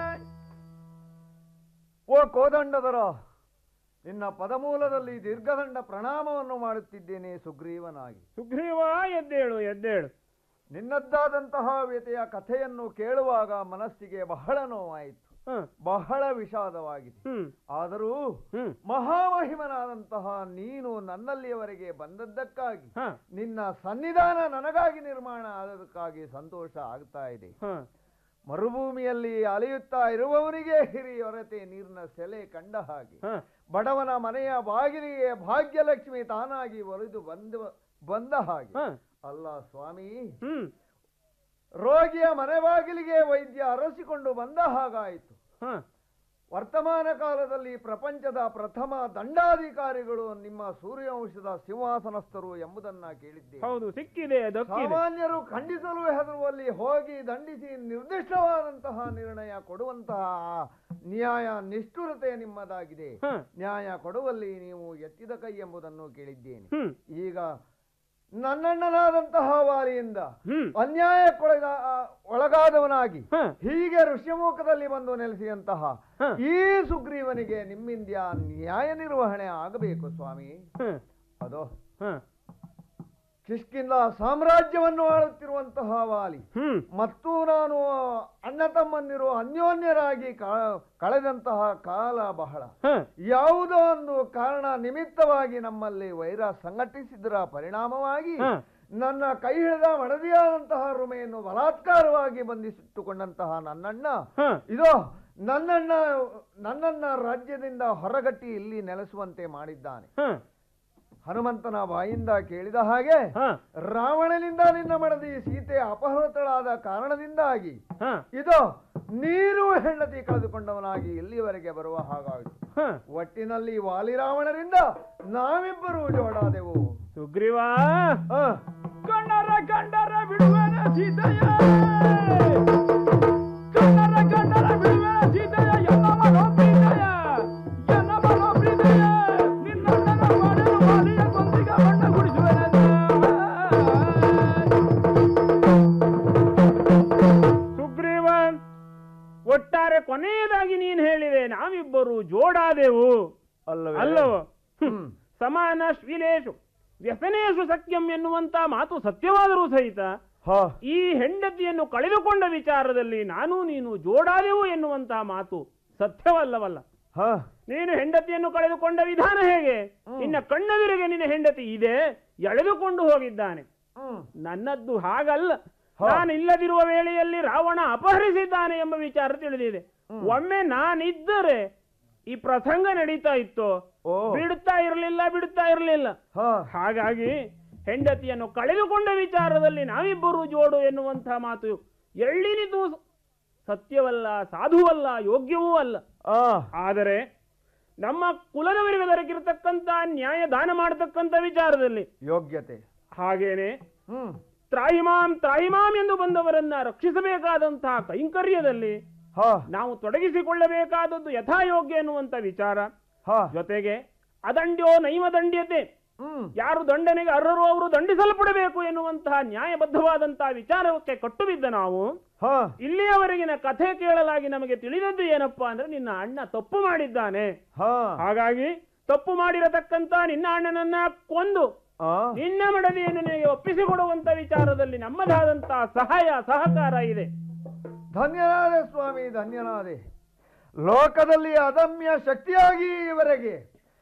ಓ ಕೋದಂಡದರ ನಿನ್ನ ಪದಮೂಲದಲ್ಲಿ ದೀರ್ಘದಂಡ ಪ್ರಣಾಮವನ್ನು ಮಾಡುತ್ತಿದ್ದೇನೆ ಸುಗ್ರೀವನಾಗಿ ಸುಗ್ರೀವ ಎದ್ದೇಳು ಎದ್ದೇಳು ನಿನ್ನದ್ದಾದಂತಹ ವ್ಯತೆಯ ಕಥೆಯನ್ನು ಕೇಳುವಾಗ ಮನಸ್ಸಿಗೆ ಬಹಳ ನೋವಾಯಿತು ಬಹಳ ವಿಷಾದವಾಗಿದೆ ಆದರೂ ಮಹಾಮಹಿಮನಾದಂತಹ ನೀನು ನನ್ನಲ್ಲಿಯವರೆಗೆ ಬಂದದ್ದಕ್ಕಾಗಿ ನಿನ್ನ ಸನ್ನಿಧಾನ ನನಗಾಗಿ ನಿರ್ಮಾಣ ಆದದಕ್ಕಾಗಿ ಸಂತೋಷ ಆಗ್ತಾ ಇದೆ ಮರುಭೂಮಿಯಲ್ಲಿ ಅಲೆಯುತ್ತಾ ಇರುವವನಿಗೆ ಹಿರಿಯೊರತೆ ನೀರಿನ ಸೆಲೆ ಕಂಡ ಹಾಗೆ ಬಡವನ ಮನೆಯ ಬಾಗಿಲಿಗೆ ಭಾಗ್ಯಲಕ್ಷ್ಮಿ ತಾನಾಗಿ ಒಲಿದು ಬಂದ ಬಂದ ಹಾಗೆ ಅಲ್ಲ ಸ್ವಾಮಿ ರೋಗಿಯ ಮನೆ ಬಾಗಿಲಿಗೆ ವೈದ್ಯ ಅರಸಿಕೊಂಡು ಬಂದ ಹಾಗಾಯಿತು ವರ್ತಮಾನ ಕಾಲದಲ್ಲಿ ಪ್ರಪಂಚದ ಪ್ರಥಮ ದಂಡಾಧಿಕಾರಿಗಳು ನಿಮ್ಮ ಸೂರ್ಯವಂಶದ ಸಿಂಹಾಸನಸ್ಥರು ಎಂಬುದನ್ನ ಕೇಳಿದ್ದೆ ಹೌದು ಸಿಕ್ಕಿದೆ ದಕ್ಕಿದೆ ಸಾಮಾನ್ಯರು ಖಂಡಿಸಲು ಹೆದರುವಲ್ಲಿ ಹೋಗಿ ದಂಡಿಸಿ ನಿರ್ದಿಷ್ಟವಾದಂತಹ ನಿರ್ಣಯ ಕೊಡುವಂತಹ ಆ ನ್ಯಾಯ ನಿಷ್ಠುರತೆ ನಿಮ್ಮದಾಗಿದೆ ನ್ಯಾಯ ಕೊಡುವಲ್ಲಿ ನೀವು ಎತ್ತಿದ ಕೈ ಎಂಬುದನ್ನು ಕೇಳಿದ್ದೇನೆ ಈಗ ನನ್ನಣ್ಣನಾದಂತಹ ವಾಲಿಯಿಂದ ಅನ್ಯಾಯಕ್ಕೊಳಗ ಆ, ಒಳಗಾದವನಾಗಿ ಹೀಗೆ ಋಷ್ಯಮುಖದಲ್ಲಿ ಬಂದು ನೆಲೆಸಿದಂತಹ ಈ ಸುಗ್ರೀವನಿಗೆ ನಿಮ್ಮಿಂದ ನ್ಯಾಯ ನಿರ್ವಹಣೆ ಆಗಬೇಕು ಸ್ವಾಮಿ ಅದೋ ಕಿಷ್ಕಿಂದ ಸಾಮ್ರಾಜ್ಯವನ್ನು ಆಳುತ್ತಿರುವಂತಹ ವಾಲಿ ಮತ್ತು ನಾನು ಅಣ್ಣ ತಮ್ಮಂದಿರು ಅನ್ಯೋನ್ಯರಾಗಿ ಕಾ- ಕಳೆದಂತಹ ಕಾಲ ಬಹಳ ಯಾವುದೋ ಒಂದು ಕಾರಣ ನಿಮಿತ್ತವಾಗಿ ನಮ್ಮಲ್ಲಿ ವೈರ ಸಂಘಟಿಸಿದರ ಪರಿಣಾಮವಾಗಿ ನನ್ನ ಕೈ ಹಿಡಿದ ಮಡದಿಯಾದಂತಹ ರುಮೆಯನ್ನು ಬಲಾತ್ಕಾರವಾಗಿ ಬಂಧಿಸಿಟ್ಟುಕೊಂಡಂತಹ ನನ್ನಣ್ಣ ಇದೋ ನನ್ನಣ್ಣ ನನ್ನನ್ನ ರಾಜ್ಯದಿಂದ ಹೊರಗಟ್ಟಿ ಇಲ್ಲಿ ನೆಲೆಸುವಂತೆ ಮಾಡಿದ್ದಾನೆ ಹನುಮಂತನ ಬಾಯಿಂದ ಕೇಳಿದ ಹಾಗೆ ರಾವಣನಿಂದ ನಿನ್ನ ಮಡದಿ ಸೀತೆ ಅಪಹೃತಳಾದ ಕಾರಣದಿಂದಾಗಿ ಇದು ನೀರು ಹೆಂಡತಿ ಕಳೆದುಕೊಂಡವನಾಗಿ ಇಲ್ಲಿವರೆಗೆ ಬರುವ ಹಾಗಾಯಿತು ಒಟ್ಟಿನಲ್ಲಿ ವಾಲಿರಾವಣರಿಂದ ನಾವಿಬ್ಬರು ಜೋಡಾದೆವು ಸುಗ್ರೀವ ಕಣ್ಣರ ಕಂಡರ ಬಿಡುವನ ಸೀತೆಯ ಕಣ್ಣರ ಕಂಡರ ಬಿಡುವನ ಸೀತೆಯ ಎಲ್ಲ ಮನೋ ಪ್ರೀತೆಯ ಎಲ್ಲ ಮನೋ ಪ್ರೀತೆಯ ನಿನ್ನಣ್ಣನ ಮಾಡಲು ಮಾಲಿಯ ಕೊಂದಿಗ ಬಣ್ಣ ಗುಡಿಸುವನ ಸುಗ್ರೀವ ಒಟ್ಟಾರೆ ಕೊನೆಯದಾಗಿ ನೀನು ಹೇಳಿದೆ ನಾವಿಬ್ಬರು ಜೋಡಾದೆವು ಅಲ್ಲವೋ ಹ್ಮ್. ಸಮಾನ ಶ್ರೀಲೇಶು ವ್ಯಸನೇಶು ಸತ್ಯಂ ಎನ್ನುವಂತ ಮಾತು ಸತ್ಯವಾದರೂ ಸಹಿತ ಈ ಹೆಂಡತಿಯನ್ನು ಕಳೆದುಕೊಂಡ ವಿಚಾರದಲ್ಲಿ ನಾನು ನೀನು ಜೋಡಾದೆವು ಎನ್ನುವಂತಹ ಮಾತು ಸತ್ಯವಲ್ಲವಲ್ಲ ನೀನು ಹೆಂಡತಿಯನ್ನು ಕಳೆದುಕೊಂಡ ವಿಧಾನ ಹೇಗೆ ನಿನ್ನ ಕಣ್ಣೆದುರಿಗೆ ನಿನ್ನ ಹೆಂಡತಿ ಇದೆ ಎಳೆದುಕೊಂಡು ಹೋಗಿದ್ದಾನೆ ನನ್ನದ್ದು ಹಾಗಲ್ಲ ನಾನು ಇಲ್ಲದಿರುವ ವೇಳೆಯಲ್ಲಿ ರಾವಣ ಅಪಹರಿಸಿದ್ದಾನೆ ಎಂಬ ವಿಚಾರ ತಿಳಿದಿದೆ ಒಮ್ಮೆ ನಾನಿದ್ದರೆ ಈ ಪ್ರಸಂಗ ನಡೀತಾ ಇತ್ತು ಬಿಡುತ್ತಾ ಇರಲಿಲ್ಲ ಬಿಡುತ್ತಾ ಇರಲಿಲ್ಲ ಹಾಗಾಗಿ ಹೆಂಡತಿಯನ್ನು ಕಳೆದುಕೊಂಡ ವಿಚಾರದಲ್ಲಿ ನಾವಿಬ್ಬರು ಜೋಡು ಎನ್ನುವಂತಹ ಮಾತು ಎಳ್ಳಿನಿದು ಸತ್ಯವಲ್ಲ ಸಾಧುವಲ್ಲ ಯೋಗ್ಯವೂ ಅಲ್ಲ ಆದರೆ ನಮ್ಮ ಕುಲದವರಿಗೆ ದೊರಕಿರತಕ್ಕಂತ ನ್ಯಾಯ ದಾನ ಮಾಡತಕ್ಕಂತ ವಿಚಾರದಲ್ಲಿ ಯೋಗ್ಯತೆ ಹಾಗೇನೆ ತ್ರಾಹಿಮಾಂ ತ್ರಾಹಿಮಾಂ ಎಂದು ಬಂದವರನ್ನ ರಕ್ಷಿಸಬೇಕಾದಂತಹ ಕೈಂಕರ್ಯದಲ್ಲಿ ನಾವು ತೊಡಗಿಸಿಕೊಳ್ಳಬೇಕಾದದ್ದು ಯಥಾಯೋಗ್ಯ ಎನ್ನುವಂತ ವಿಚಾರ ಜೊತೆಗೆ ಅದಂಡ್ಯೋ ನೈವ ದಂಡ್ಯತೆ ಯಾರು ದಂಡನೆಗೆ ಅರ್ಹರು ಅವರು ದಂಡಿಸಲ್ಪಡಬೇಕು ಎನ್ನುವಂತಹ ನ್ಯಾಯಬದ್ಧವಾದಂತಹ ವಿಚಾರಕ್ಕೆ ಕಟ್ಟು ಬಿದ್ದ ನಾವು ಇಲ್ಲಿಯವರೆಗಿನ ಕಥೆ ಕೇಳಲಾಗಿ ನಮಗೆ ತಿಳಿದದ್ದು ಏನಪ್ಪಾ ಅಂದ್ರೆ ನಿನ್ನ ಅಣ್ಣ ತಪ್ಪು ಮಾಡಿದ್ದಾನೆ ಹಾಗಾಗಿ ತಪ್ಪು ಮಾಡಿರತಕ್ಕಂತ ನಿನ್ನ ಅಣ್ಣನನ್ನ ಕೊಂದು ನಿನ್ನ ಮಡದಿಯನ್ನು ನಿನಗೆ ಒಪ್ಪಿಸಿಕೊಡುವಂತ ವಿಚಾರದಲ್ಲಿ ನಮ್ಮದಾದಂತಹ ಸಹಾಯ ಸಹಕಾರ ಇದೆ ಧನ್ಯನಾದೆ ಸ್ವಾಮಿ ಧನ್ಯನಾದೆ ಲೋಕದಲ್ಲಿ ಅದಮ್ಯ ಶಕ್ತಿಯಾಗಿ ಇವರೆಗೆ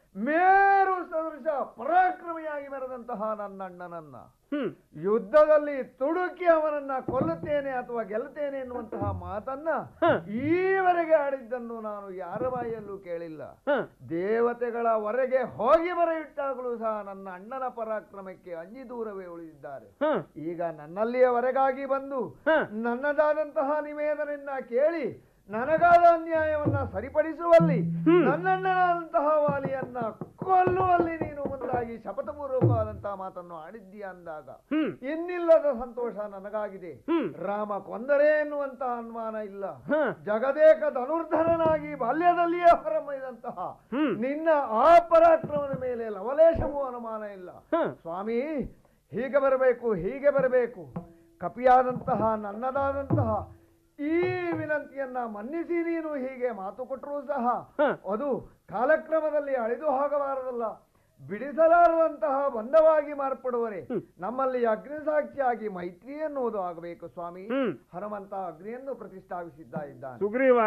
ಮೇರು ಸದೃಶ ಪರಾಕ್ರಮಿಯಾಗಿ ಮೆರೆದಂತಹ ನನ್ನ ಅಣ್ಣನನ್ನ ಯುದ್ಧದಲ್ಲಿ ತುಡುಕಿ ಅವನನ್ನ ಕೊಲ್ಲುತ್ತೇನೆ ಅಥವಾ ಗೆಲ್ಲುತ್ತೇನೆ ಎನ್ನುವಂತಹ ಮಾತನ್ನ ಈವರೆಗೆ ಆಡಿದ್ದನ್ನು ನಾನು ಯಾರ ಬಾಯಲ್ಲೂ ಕೇಳಿಲ್ಲ ದೇವತೆಗಳ ಹೊರಗೆ ಹೋಗಿ ಬರ ಇಟ್ಟಾಗಲೂ ಸಹ ನನ್ನ ಅಣ್ಣನ ಪರಾಕ್ರಮಕ್ಕೆ ಅಂಜಿ ದೂರವೇ ಉಳಿದಿದ್ದಾರೆ ಈಗ ನನ್ನಲ್ಲಿಯವರೆಗಾಗಿ ಬಂದು ನನ್ನದಾದಂತಹ ನಿವೇದನೆಯನ್ನ ಕೇಳಿ ನನಗಾದ ಅನ್ಯಾಯವನ್ನ ಸರಿಪಡಿಸುವಲ್ಲಿ ನನ್ನಣ್ಣನಾದಂತಹ ವಾಲಿಯನ್ನ ಕೊಲ್ಲುವಲ್ಲಿ ನೀನು ಮುಂದಾಗಿ ಶಪಥಪೂರ್ವಕವಾದಂತಹ ಮಾತನ್ನು ಆಡಿದ್ದೀಯ ಅಂದಾಗ ಇನ್ನಿಲ್ಲದ ಸಂತೋಷ ನನಗಾಗಿದೆ ರಾಮ ಕೊಂದರೆ ಎನ್ನುವಂತಹ ಅನುಮಾನ ಇಲ್ಲ ಜಗದೇಕ ಧನುರ್ಧರನಾಗಿ ಬಾಲ್ಯದಲ್ಲಿಯೇ ಹೊರಮೈದಂತಹ ನಿನ್ನ ಆ ಪರಾಕ್ರಮದ ಮೇಲೆ ಲವಲೇಶವೂ ಅನುಮಾನ ಇಲ್ಲ ಸ್ವಾಮಿ ಹೀಗೆ ಬರಬೇಕು ಹೀಗೆ ಬರಬೇಕು ಕಪಿಯಾದಂತಹ ನನ್ನದಾದಂತಹ ಈ ವಿನಂತಿಯನ್ನ ಮನ್ನಿಸಿ ನೀನು ಹೀಗೆ ಮಾತು ಕೊಟ್ಟರೂ ಸಹ ಅದು ಕಾಲಕ್ರಮದಲ್ಲಿ ಅಳಿದು ಹೋಗಬಾರದಲ್ಲ ಬಿಡಿಸಲಾರದಂತಹ ಬಂಧವಾಗಿ ಮಾರ್ಪಡುವರೆ ನಮ್ಮಲ್ಲಿ ಅಗ್ನಿ ಸಾಕ್ಷಿಯಾಗಿ ಮೈತ್ರಿ ಎನ್ನುವುದು ಆಗಬೇಕು ಸ್ವಾಮಿ ಹನುಮಂತ ಅಗ್ನಿಯನ್ನು ಪ್ರತಿಷ್ಠಾಪಿಸಿದ್ದ ಇದ್ದಾನೆ ಸುಗ್ರೀವ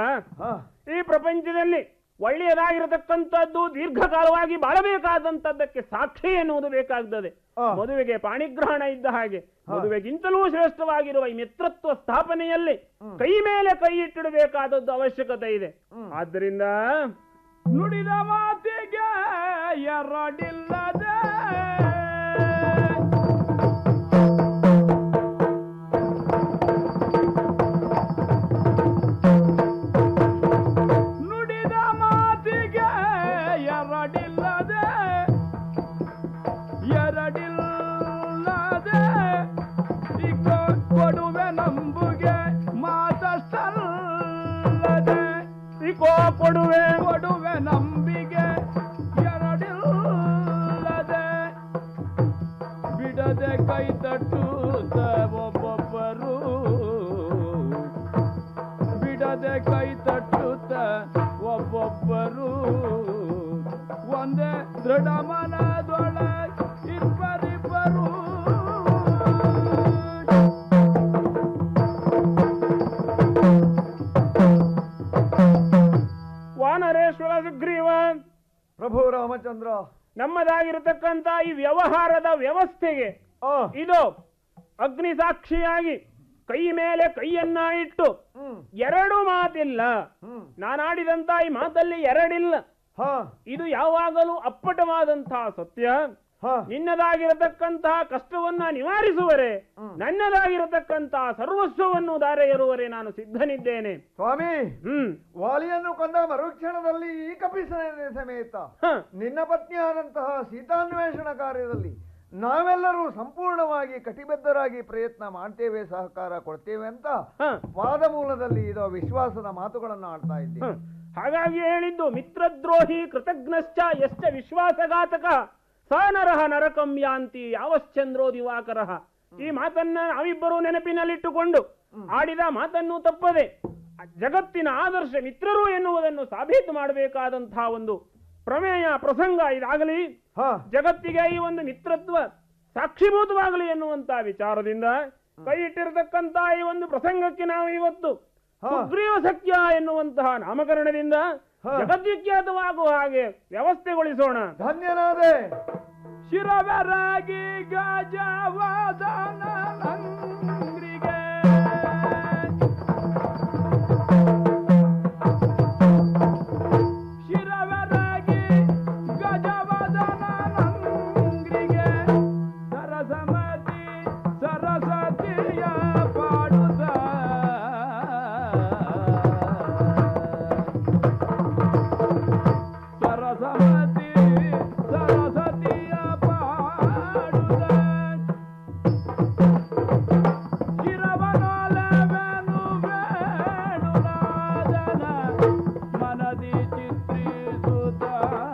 ಈ ಪ್ರಪಂಚದಲ್ಲಿ ಒಳ್ಳೆಯದಾಗಿರತಕ್ಕಂಥದ್ದು ದೀರ್ಘಕಾಲವಾಗಿ ಬಾಳಬೇಕಾದಂತದ್ದಕ್ಕೆ ಸಾಕ್ಷಿ ಎನ್ನುವುದು ಬೇಕಾಗ್ತದೆ ಮದುವೆಗೆ ಪಾಣಿಗ್ರಹಣ ಇದ್ದ ಹಾಗೆ ಮದುವೆಗಿಂತಲೂ ಶ್ರೇಷ್ಠವಾಗಿರುವ ಈ ಮಿತ್ರತ್ವ ಸ್ಥಾಪನೆಯಲ್ಲಿ ಕೈ ಮೇಲೆ ಕೈ ಇಟ್ಟಿಡಬೇಕಾದದ್ದು ಅವಶ್ಯಕತೆ ಇದೆ ಆದ್ದರಿಂದ ನುಡಿದ ಮಾತಿಗೆ ಎರಡಿಲ್ಲದೆ ನುಡಿದ ಮಾತಿಗೆ ಎರಡಿಲ್ಲದೆ ಎರಡಿಲ್ಲದೆ ಈಗ ಕೊಡುವೆ ನಂಬುಗೆ ಮಾತಷ್ಟಲ್ಲದೆ ಇಕೋ ಕೊಡುವೆ ಕೊಡುವೆ ನಂಬಿಗೆ ಎರಡಿಲ್ಲದೆ ಬಿಡದೆ ಕೈ ತಟ್ಟುತ್ತ ಒಬ್ಬೊಬ್ಬರು ಬಿಡದೆ ಕೈ ತಟ್ಟುತ್ತ ಒಬ್ಬೊಬ್ಬರು ಒಂದೇ ದೃಢ ಮನದೊಳೆ ಇಬ್ಬರಿಬ್ಬರು ವಾನರೇಶ್ವರ ಸುಗ್ರೀವ ಪ್ರಭು ರಾಮಚಂದ್ರ ನಮ್ಮದಾಗಿರತಕ್ಕಂತ ಈ ವ್ಯವಹಾರದ ವ್ಯವಸ್ಥೆಗೆ ಇದು ಅಗ್ನಿ ಸಾಕ್ಷಿಯಾಗಿ ಕೈ ಮೇಲೆ ಕೈಯನ್ನ ಇಟ್ಟು ಎರಡು ಮಾತಿಲ್ಲ ನಾನಾಡಿದಂತ ಈ ಮಾತಲ್ಲಿ ಎರಡಿಲ್ಲ ಇದು ಯಾವಾಗಲೂ ಅಪ್ಪಟವಾದಂತಹ ಸತ್ಯ ನಿನ್ನದಾಗಿರತಕ್ಕಂತಹ ಕಷ್ಟವನ್ನ ನಿವಾರಿಸುವರೆ ನನ್ನದಾಗಿರತಕ್ಕಂತಹ ಸರ್ವಸ್ವವನ್ನು ದಾರೆ ಎರುವರೆ ನಾನು ಸಿದ್ಧನಿದ್ದೇನೆ ಸ್ವಾಮಿ ಹ್ಮ್ ವಾಲಿಯನ್ನು ಕೊಂದ ಮರುಕ್ಷಣದಲ್ಲಿ ಈ ಕಪಿಸೇನೆ ಸಮೇತ ನಿನ್ನ ಪತ್ನಿಯಾದಂತಹ ಸೀತಾನ್ವೇಷಣ ಕಾರ್ಯದಲ್ಲಿ ನಾವೆಲ್ಲರೂ ಸಂಪೂರ್ಣವಾಗಿ ಕಟಿಬದ್ಧರಾಗಿ ಪ್ರಯತ್ನ ಮಾಡ್ತೇವೆ ಸಹಕಾರ ಕೊಡ್ತೇವೆ ಅಂತ ವಾದ ಮೂಲದಲ್ಲಿ ಇದು ವಿಶ್ವಾಸದ ಮಾತುಗಳನ್ನು ಆಡ್ತಾ ಇದ್ದೇವೆ ಹಾಗಾಗಿ ಹೇಳಿದ್ದು ಮಿತ್ರದ್ರೋಹಿ ಕೃತಜ್ಞಶ್ಚ ಎಷ್ಟ ವಿಶ್ವಾಸಘಾತಕ ಸ ನರಹ ನರಕಂ ಯಾಂತಿ ಯಾವಶ್ಚಂದ್ರೋ ದಿವಾಕರಃ ಈ ಮಾತನ್ನ ನಾವಿಬ್ಬರೂ ನೆನಪಿನಲ್ಲಿಟ್ಟುಕೊಂಡು ಆಡಿದ ಮಾತನ್ನು ತಪ್ಪದೆ ಜಗತ್ತಿನ ಆದರ್ಶ ಮಿತ್ರರು ಎನ್ನುವುದನ್ನು ಸಾಬೀತು ಮಾಡಬೇಕಾದಂತಹ ಒಂದು ಪ್ರಮೇಯ ಪ್ರಸಂಗ ಇದಾಗಲಿ ಜಗತ್ತಿಗೆ ಈ ಒಂದು ಮಿತ್ರತ್ವ ಸಾಕ್ಷಿಭೂತವಾಗಲಿ ಎನ್ನುವಂತ ವಿಚಾರದಿಂದ ಕೈ ಇಟ್ಟಿರತಕ್ಕಂತ ಈ ಒಂದು ಪ್ರಸಂಗಕ್ಕೆ ನಾವು ಇವತ್ತು ಸುಗ್ರೀವ ಸತ್ಯ ಎನ್ನುವಂತಹ ನಾಮಕರಣದಿಂದ ಜಗದ್ವಿಖ್ಯಾತವಾಗುವ ಹಾಗೆ ವ್ಯವಸ್ಥೆಗೊಳಿಸೋಣ ಧನ್ಯನಾದೆ ಶಿರವರಾಗಿ ಗಜವಾದನ ನಂಗ್ರಿಗೆ ಶಿರವರಾಗಿ ಗಜವಾದನ ನಂಗ್ರಿಗೆ ಸರಸಮತಿ ಸರಸತಿಯ ಪಾಡುತ್ತ ಸರಸಮತಿ ಸರಸತಿಯ ಪಾಡುತ್ತ ಶಿರವನೊಲವೆನು ವೇಣುನಾದನ ಮನದಿ ಚಿತ್ರಿಸುತ್ತ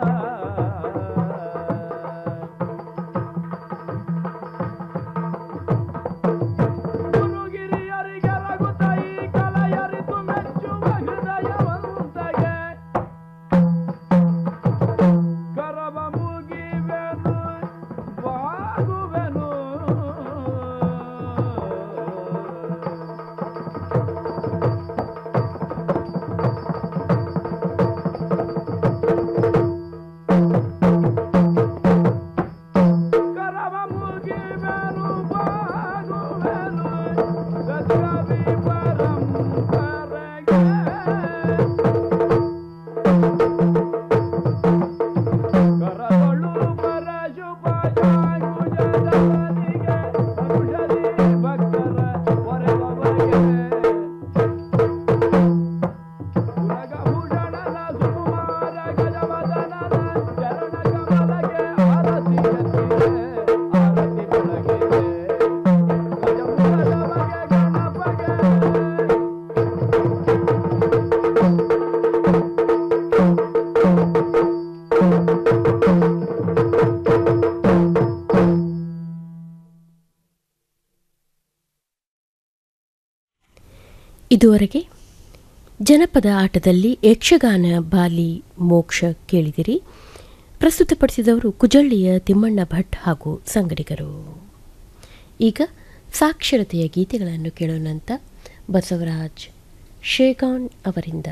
ಗುರುಗಿರಿಯರಿಗೆ ರಘುತ ಈ ಕಲೆಯರಿತು ಮೆಚ್ಚುವ ಹೃದಯವಂತಗೆ ಕರವ ಮುಗಿವೆನು ಬಾಗುವೆನು ಕರವ ಮುಗಿವೆನು ಬಾಗುವೆನು ಗದ್ಗವಿ ಪರಂಪರೆಗೆ ಕರಗಳು ಪರಶುಭಜಾಂಗುಜದನಿಗೆ ಔಷಧಿ ಭಕ್ತರ ಹೊರೆಬಗೆ ಉರಗಭೂಷಣನ ಸುಕುಮಾರ ಗಜವದನನ ಚರಣ ಕಮಲಗೆ ಆರತಿ ಎತ್ತಿದೆ ಆರತಿ ಬೆಳಗಿದೆ ಗಜಮುಖದ ಬಗೆ ಗಣಪಗೆ ಇದುವರೆಗೆ ಜನಪದ ಆಟದಲ್ಲಿ ಯಕ್ಷಗಾನ ಬಾಲಿ ಮೋಕ್ಷ ಕೇಳಿದಿರಿ ಪ್ರಸ್ತುತಪಡಿಸಿದವರು ಕುಜಳ್ಳಿಯ ತಿಮ್ಮಣ್ಣ ಭಟ್ ಹಾಗೂ ಸಂಗಡಿಗರು ಈಗ ಸಾಕ್ಷರತೆಯ ಗೀತೆಗಳನ್ನು ಕೇಳೋಣಂತ ಬಸವರಾಜ್ ಶೇಗಾನ್ ಅವರಿಂದ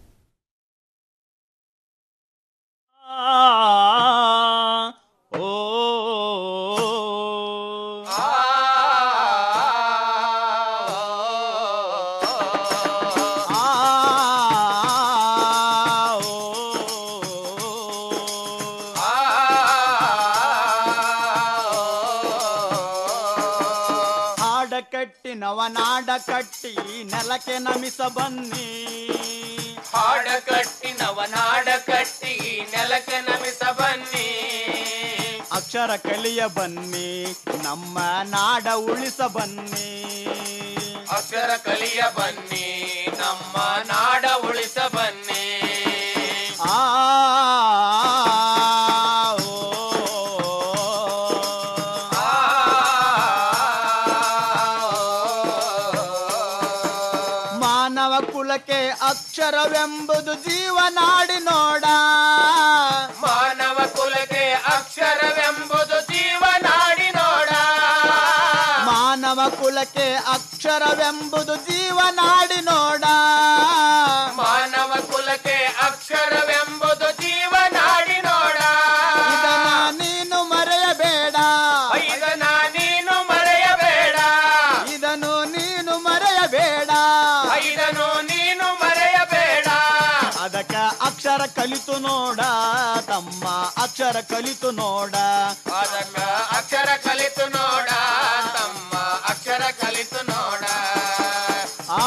ಹಾಡ ಕಟ್ಟಿ ನವನಾಡ ಕಟ್ಟಿ ನೆಲಕ್ಕೆ ನಮಿಸ ಬನ್ನಿ ಹಾಡ ಕಟ್ಟಿ ನವನಾಡ ಕಟ್ಟಿ ನೆಲಕ್ಕೆ ನಮಿಸ ಬನ್ನಿ ಅಕ್ಷರ ಕಲಿಯ ಬನ್ನಿ ನಮ್ಮ ನಾಡ ಉಳಿಸ ಬನ್ನಿ ಅಕ್ಷರ ಕಲಿಯ ಬನ್ನಿ ನಮ್ಮ ನಾಡ ಉಳಿಸ ಬನ್ನಿ ಆ ಮಾನವ ಕುಲಕ್ಕೆ ಅಕ್ಷರವೆಂಬುದು ಜೀವನಾಡಿ ನೋಡ ಮಾನವ ಕುಲಕ್ಕೆ ಅಕ್ಷರವೆಂಬುದು ಜೀವನಾಡಿ ನೋಡ ಮಾನವ ಕುಲಕ್ಕೆ ಅಕ್ಷರವೆಂಬುದು ಜೀವನಾಡಿ ನೋಡ ಮಾನವ ಕುಲಕ್ಕೆ ಅಕ್ಷರವೆಂಬುದು ಜೀವನಾಡಿ ನೋಡ ಇದನ್ನ ನೀನು ಮರೆಯಬೇಡ ಇದನ್ನ ನೀನು ಕಲಿತು ನೋಡ ತಮ್ಮ ಅಕ್ಷರ ಕಲಿತು ನೋಡ ಅದಕ್ಕ ಅಕ್ಷರ ಕಲಿತು ನೋಡ ತಮ್ಮ ಅಕ್ಷರ ಕಲಿತು ನೋಡ ಆ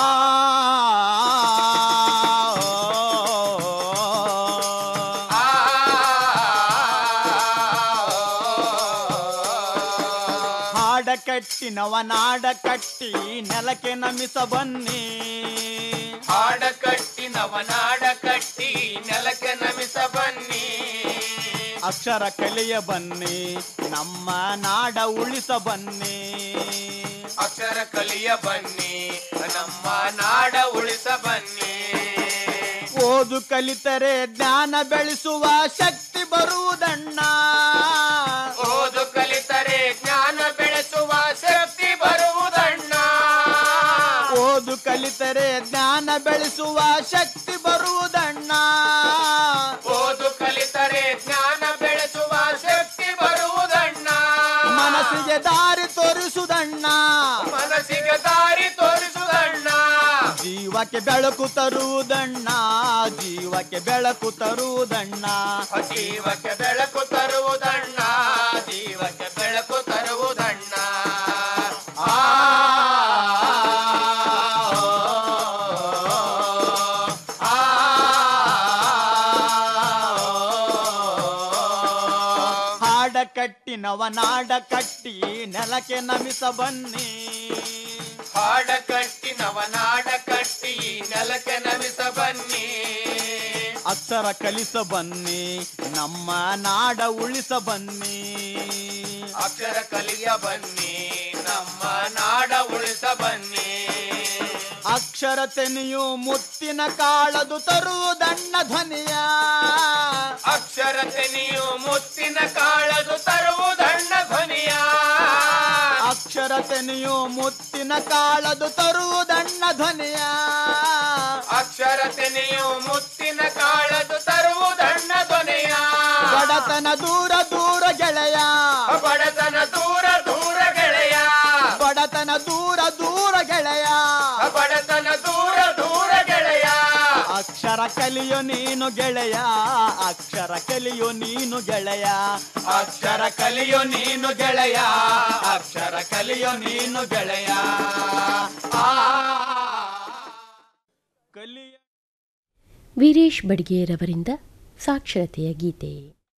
ಹಾಡ ಕಟ್ಟಿ ನವನಾಡ ಕಟ್ಟಿ ನೆಲಕ್ಕೆ ನಮಿಸ ಬನ್ನಿ ಹಾಡ ಕಟ್ಟಿ ನವನಾಡ ಕಟ್ಟಿ ನೆಲಕ್ಕೆ ನಮಿಸ ಬನ್ನಿ ಅಕ್ಷರ ಕಲಿಯ ಬನ್ನಿ ನಮ್ಮ ನಾಡ ಉಳಿಸ ಬನ್ನಿ ಅಕ್ಷರ ಕಲಿಯ ಬನ್ನಿ ನಮ್ಮ ನಾಡ ಉಳಿಸ ಬನ್ನಿ ಓದು ಕಲಿತರೆ ಜ್ಞಾನ ಬೆಳೆಸುವ ಶಕ್ತಿ ಬರುವುದಣ್ಣ ಓದು ಕಲಿತರೆ ಜ್ಞಾನ ಬೆಳೆಸುವ ಶಕ್ತಿ ಬರುವುದಣ್ಣ ಓದು ಕಲಿತರೆ ಜ್ಞಾನ ಬೆಳೆಸುವ ಶಕ್ತಿ ಬರುವುದಣ್ಣ ಓದು ಕಲಿತರೆ ಜ್ಞಾನ ಬೆಳೆಸುವ ಶಕ್ತಿ ಬರುವುದಣ್ಣ ಮನಸ್ಸಿಗೆ ದಾರಿ ತೋರಿಸುದಣ್ಣ ಮನಸ್ಸಿಗೆ ದಾರಿ ತೋರಿಸುವುದಣ್ಣ ಜೀವಕ್ಕೆ ಬೆಳಕು ತರುವುದಣ್ಣ ಜೀವಕ್ಕೆ ಬೆಳಕು ತರುವುದಣ್ಣ ಜೀವಕ್ಕೆ ಬೆಳಕು ತರುವುದಣ್ಣ ಜೀವಕ್ಕೆ ಬೆಳಕು ತರುವುದಣ್ಣ ಆ ಹಾಡ ಕಟ್ಟಿ ನವನಾಡ ಕಟ್ಟಿ ನೆಲಕ್ಕೆ ನಮಿಸ ಬನ್ನಿ ಹಾಡ ಕಟ್ಟಿ ನವನಾಡ ಕಟ್ಟಿ ನೆಲಕ್ಕೆ ನಮಿಸ ಬನ್ನಿ ಅಕ್ಷರ ಕಲಿಸ ಬನ್ನಿ ನಮ್ಮ ನಾಡ ಉಳಿಸ ಬನ್ನಿ ಅಕ್ಷರ ಕಲಿಯ ಬನ್ನಿ ನಮ್ಮ ನಾಡ ಉಳಿಸ ಬನ್ನಿ ಅಕ್ಷರ ತೆನೆಯು ಮುತ್ತಿನ ಕಾಳದು ತರುವುದಣ್ಣ ಧ್ವನಿಯ ಅಕ್ಷರ ತೆನಿಯು ಮುತ್ತಿನ ಕಾಳದು ತರುವುದಣ್ಣ ಧ್ವನಿಯ ಅಕ್ಷರ ತೆನೆಯು ಮುತ್ತಿನ ಕಾಳದು ತರುವುದಣ್ಣ ಧ್ವನಿಯ ಅಕ್ಷರ ತೆನೆಯು ಮುತ್ತಿನ ಕಾಳದು ತರುವುದಣ್ಣ ಧ್ವನಿಯ ಬಡತನ ದೂರ ದೂರ ಗೆಳೆಯ ಬಡತನ ದೂರ ದೂರ ಗೆಳೆಯ ಬಡತನ ದೂರ ದೂರ ಗೆಳೆಯ ಬಡತನ ದೂರ ದೂರ ಗೆಳೆಯ ಅಕ್ಷರ ಕಲಿಯೋ ನೀನು ಗೆಳೆಯ ಅಕ್ಷರ ಕಲಿಯೋ ನೀನು ಗೆಳೆಯ ಅಕ್ಷರ ಕಲಿಯೋ ನೀನು ಗೆಳೆಯ ಅಕ್ಷರ ಕಲಿಯೋ ನೀನು ಗೆಳೆಯ ಆ ಕಲಿಯ ವೀರೇಶ್ ಬಡಿಗೇರವರಿಂದ ಸಾಕ್ಷರತೆಯ ಗೀತೆ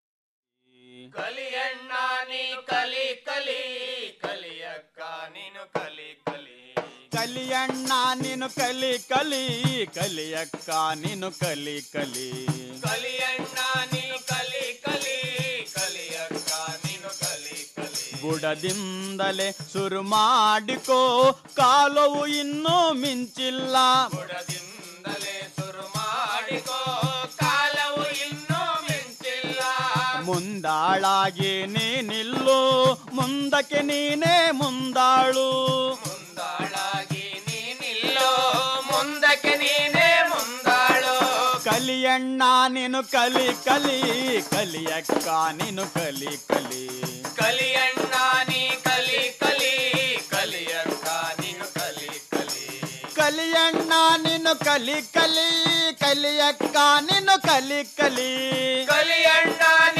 ಕಲಿಯಣ್ಣ ನೀ ಕಲಿ ಕಲಿ ಕಲಿಯಕ್ಕ ನೀನು ಕಲಿ ಕಲಿ ಕಲಿಯಣ್ಣ ನೀನು ಕಲಿ ಕಲಿ ಕಲಿಯಕ್ಕ ನೀನು ಕಲಿ ಕಲಿ ಕಲಿಯಣ್ಣ ನೀ ಕಲಿ ಕಲಿ ಕಲಿಯಕ್ಕ ನೀನು ಕಲಿ ಕಲಿ ಬುಡದಿಂದಲೇ ಶುರು ಮಾಡಿಕೋ ಕಾಲವು ಇನ್ನೂ ಮಿಂಚಿಲ್ಲ ಬುಡದಿಂದಲೇ ಶುರು ಮಾಡಿಕೋ ಕಾಲವು ಇನ್ನೂ ಮಿಂಚಿಲ್ಲ ಮುಂದಾಳಾಗಿ ನೀನಿಲ್ಲು ಮುಂದಕ್ಕೆ ನೀನೇ ಮುಂದಾಳು ಮುಂದಾಳಾಗಿ ನೀನಿಲ್ಲೋ ಮುಂದಕ್ಕೆ ನೀನೇ ಮುಂದಾಳು ಕಲಿಯಣ್ಣ ನೀನು ಕಲಿ ಕಲಿ ಕಲಿಯಕ್ಕ ನೀನು ಕಲಿ ಕಲಿ ಕಲಿಯಣ್ಣ ನೀ ಕಲಿ ಕಲಿ ಕಲಿಯಕ್ಕ ನೀನು ಕಲಿ ಕಲಿ ಕಲಿಯಣ್ಣ ನೀನು ಕಲಿ ಕಲಿ ಕಲಿಯಕ್ಕ ನೀನು ಕಲಿ ಕಲಿ ಕಲಿಯಣ್ಣ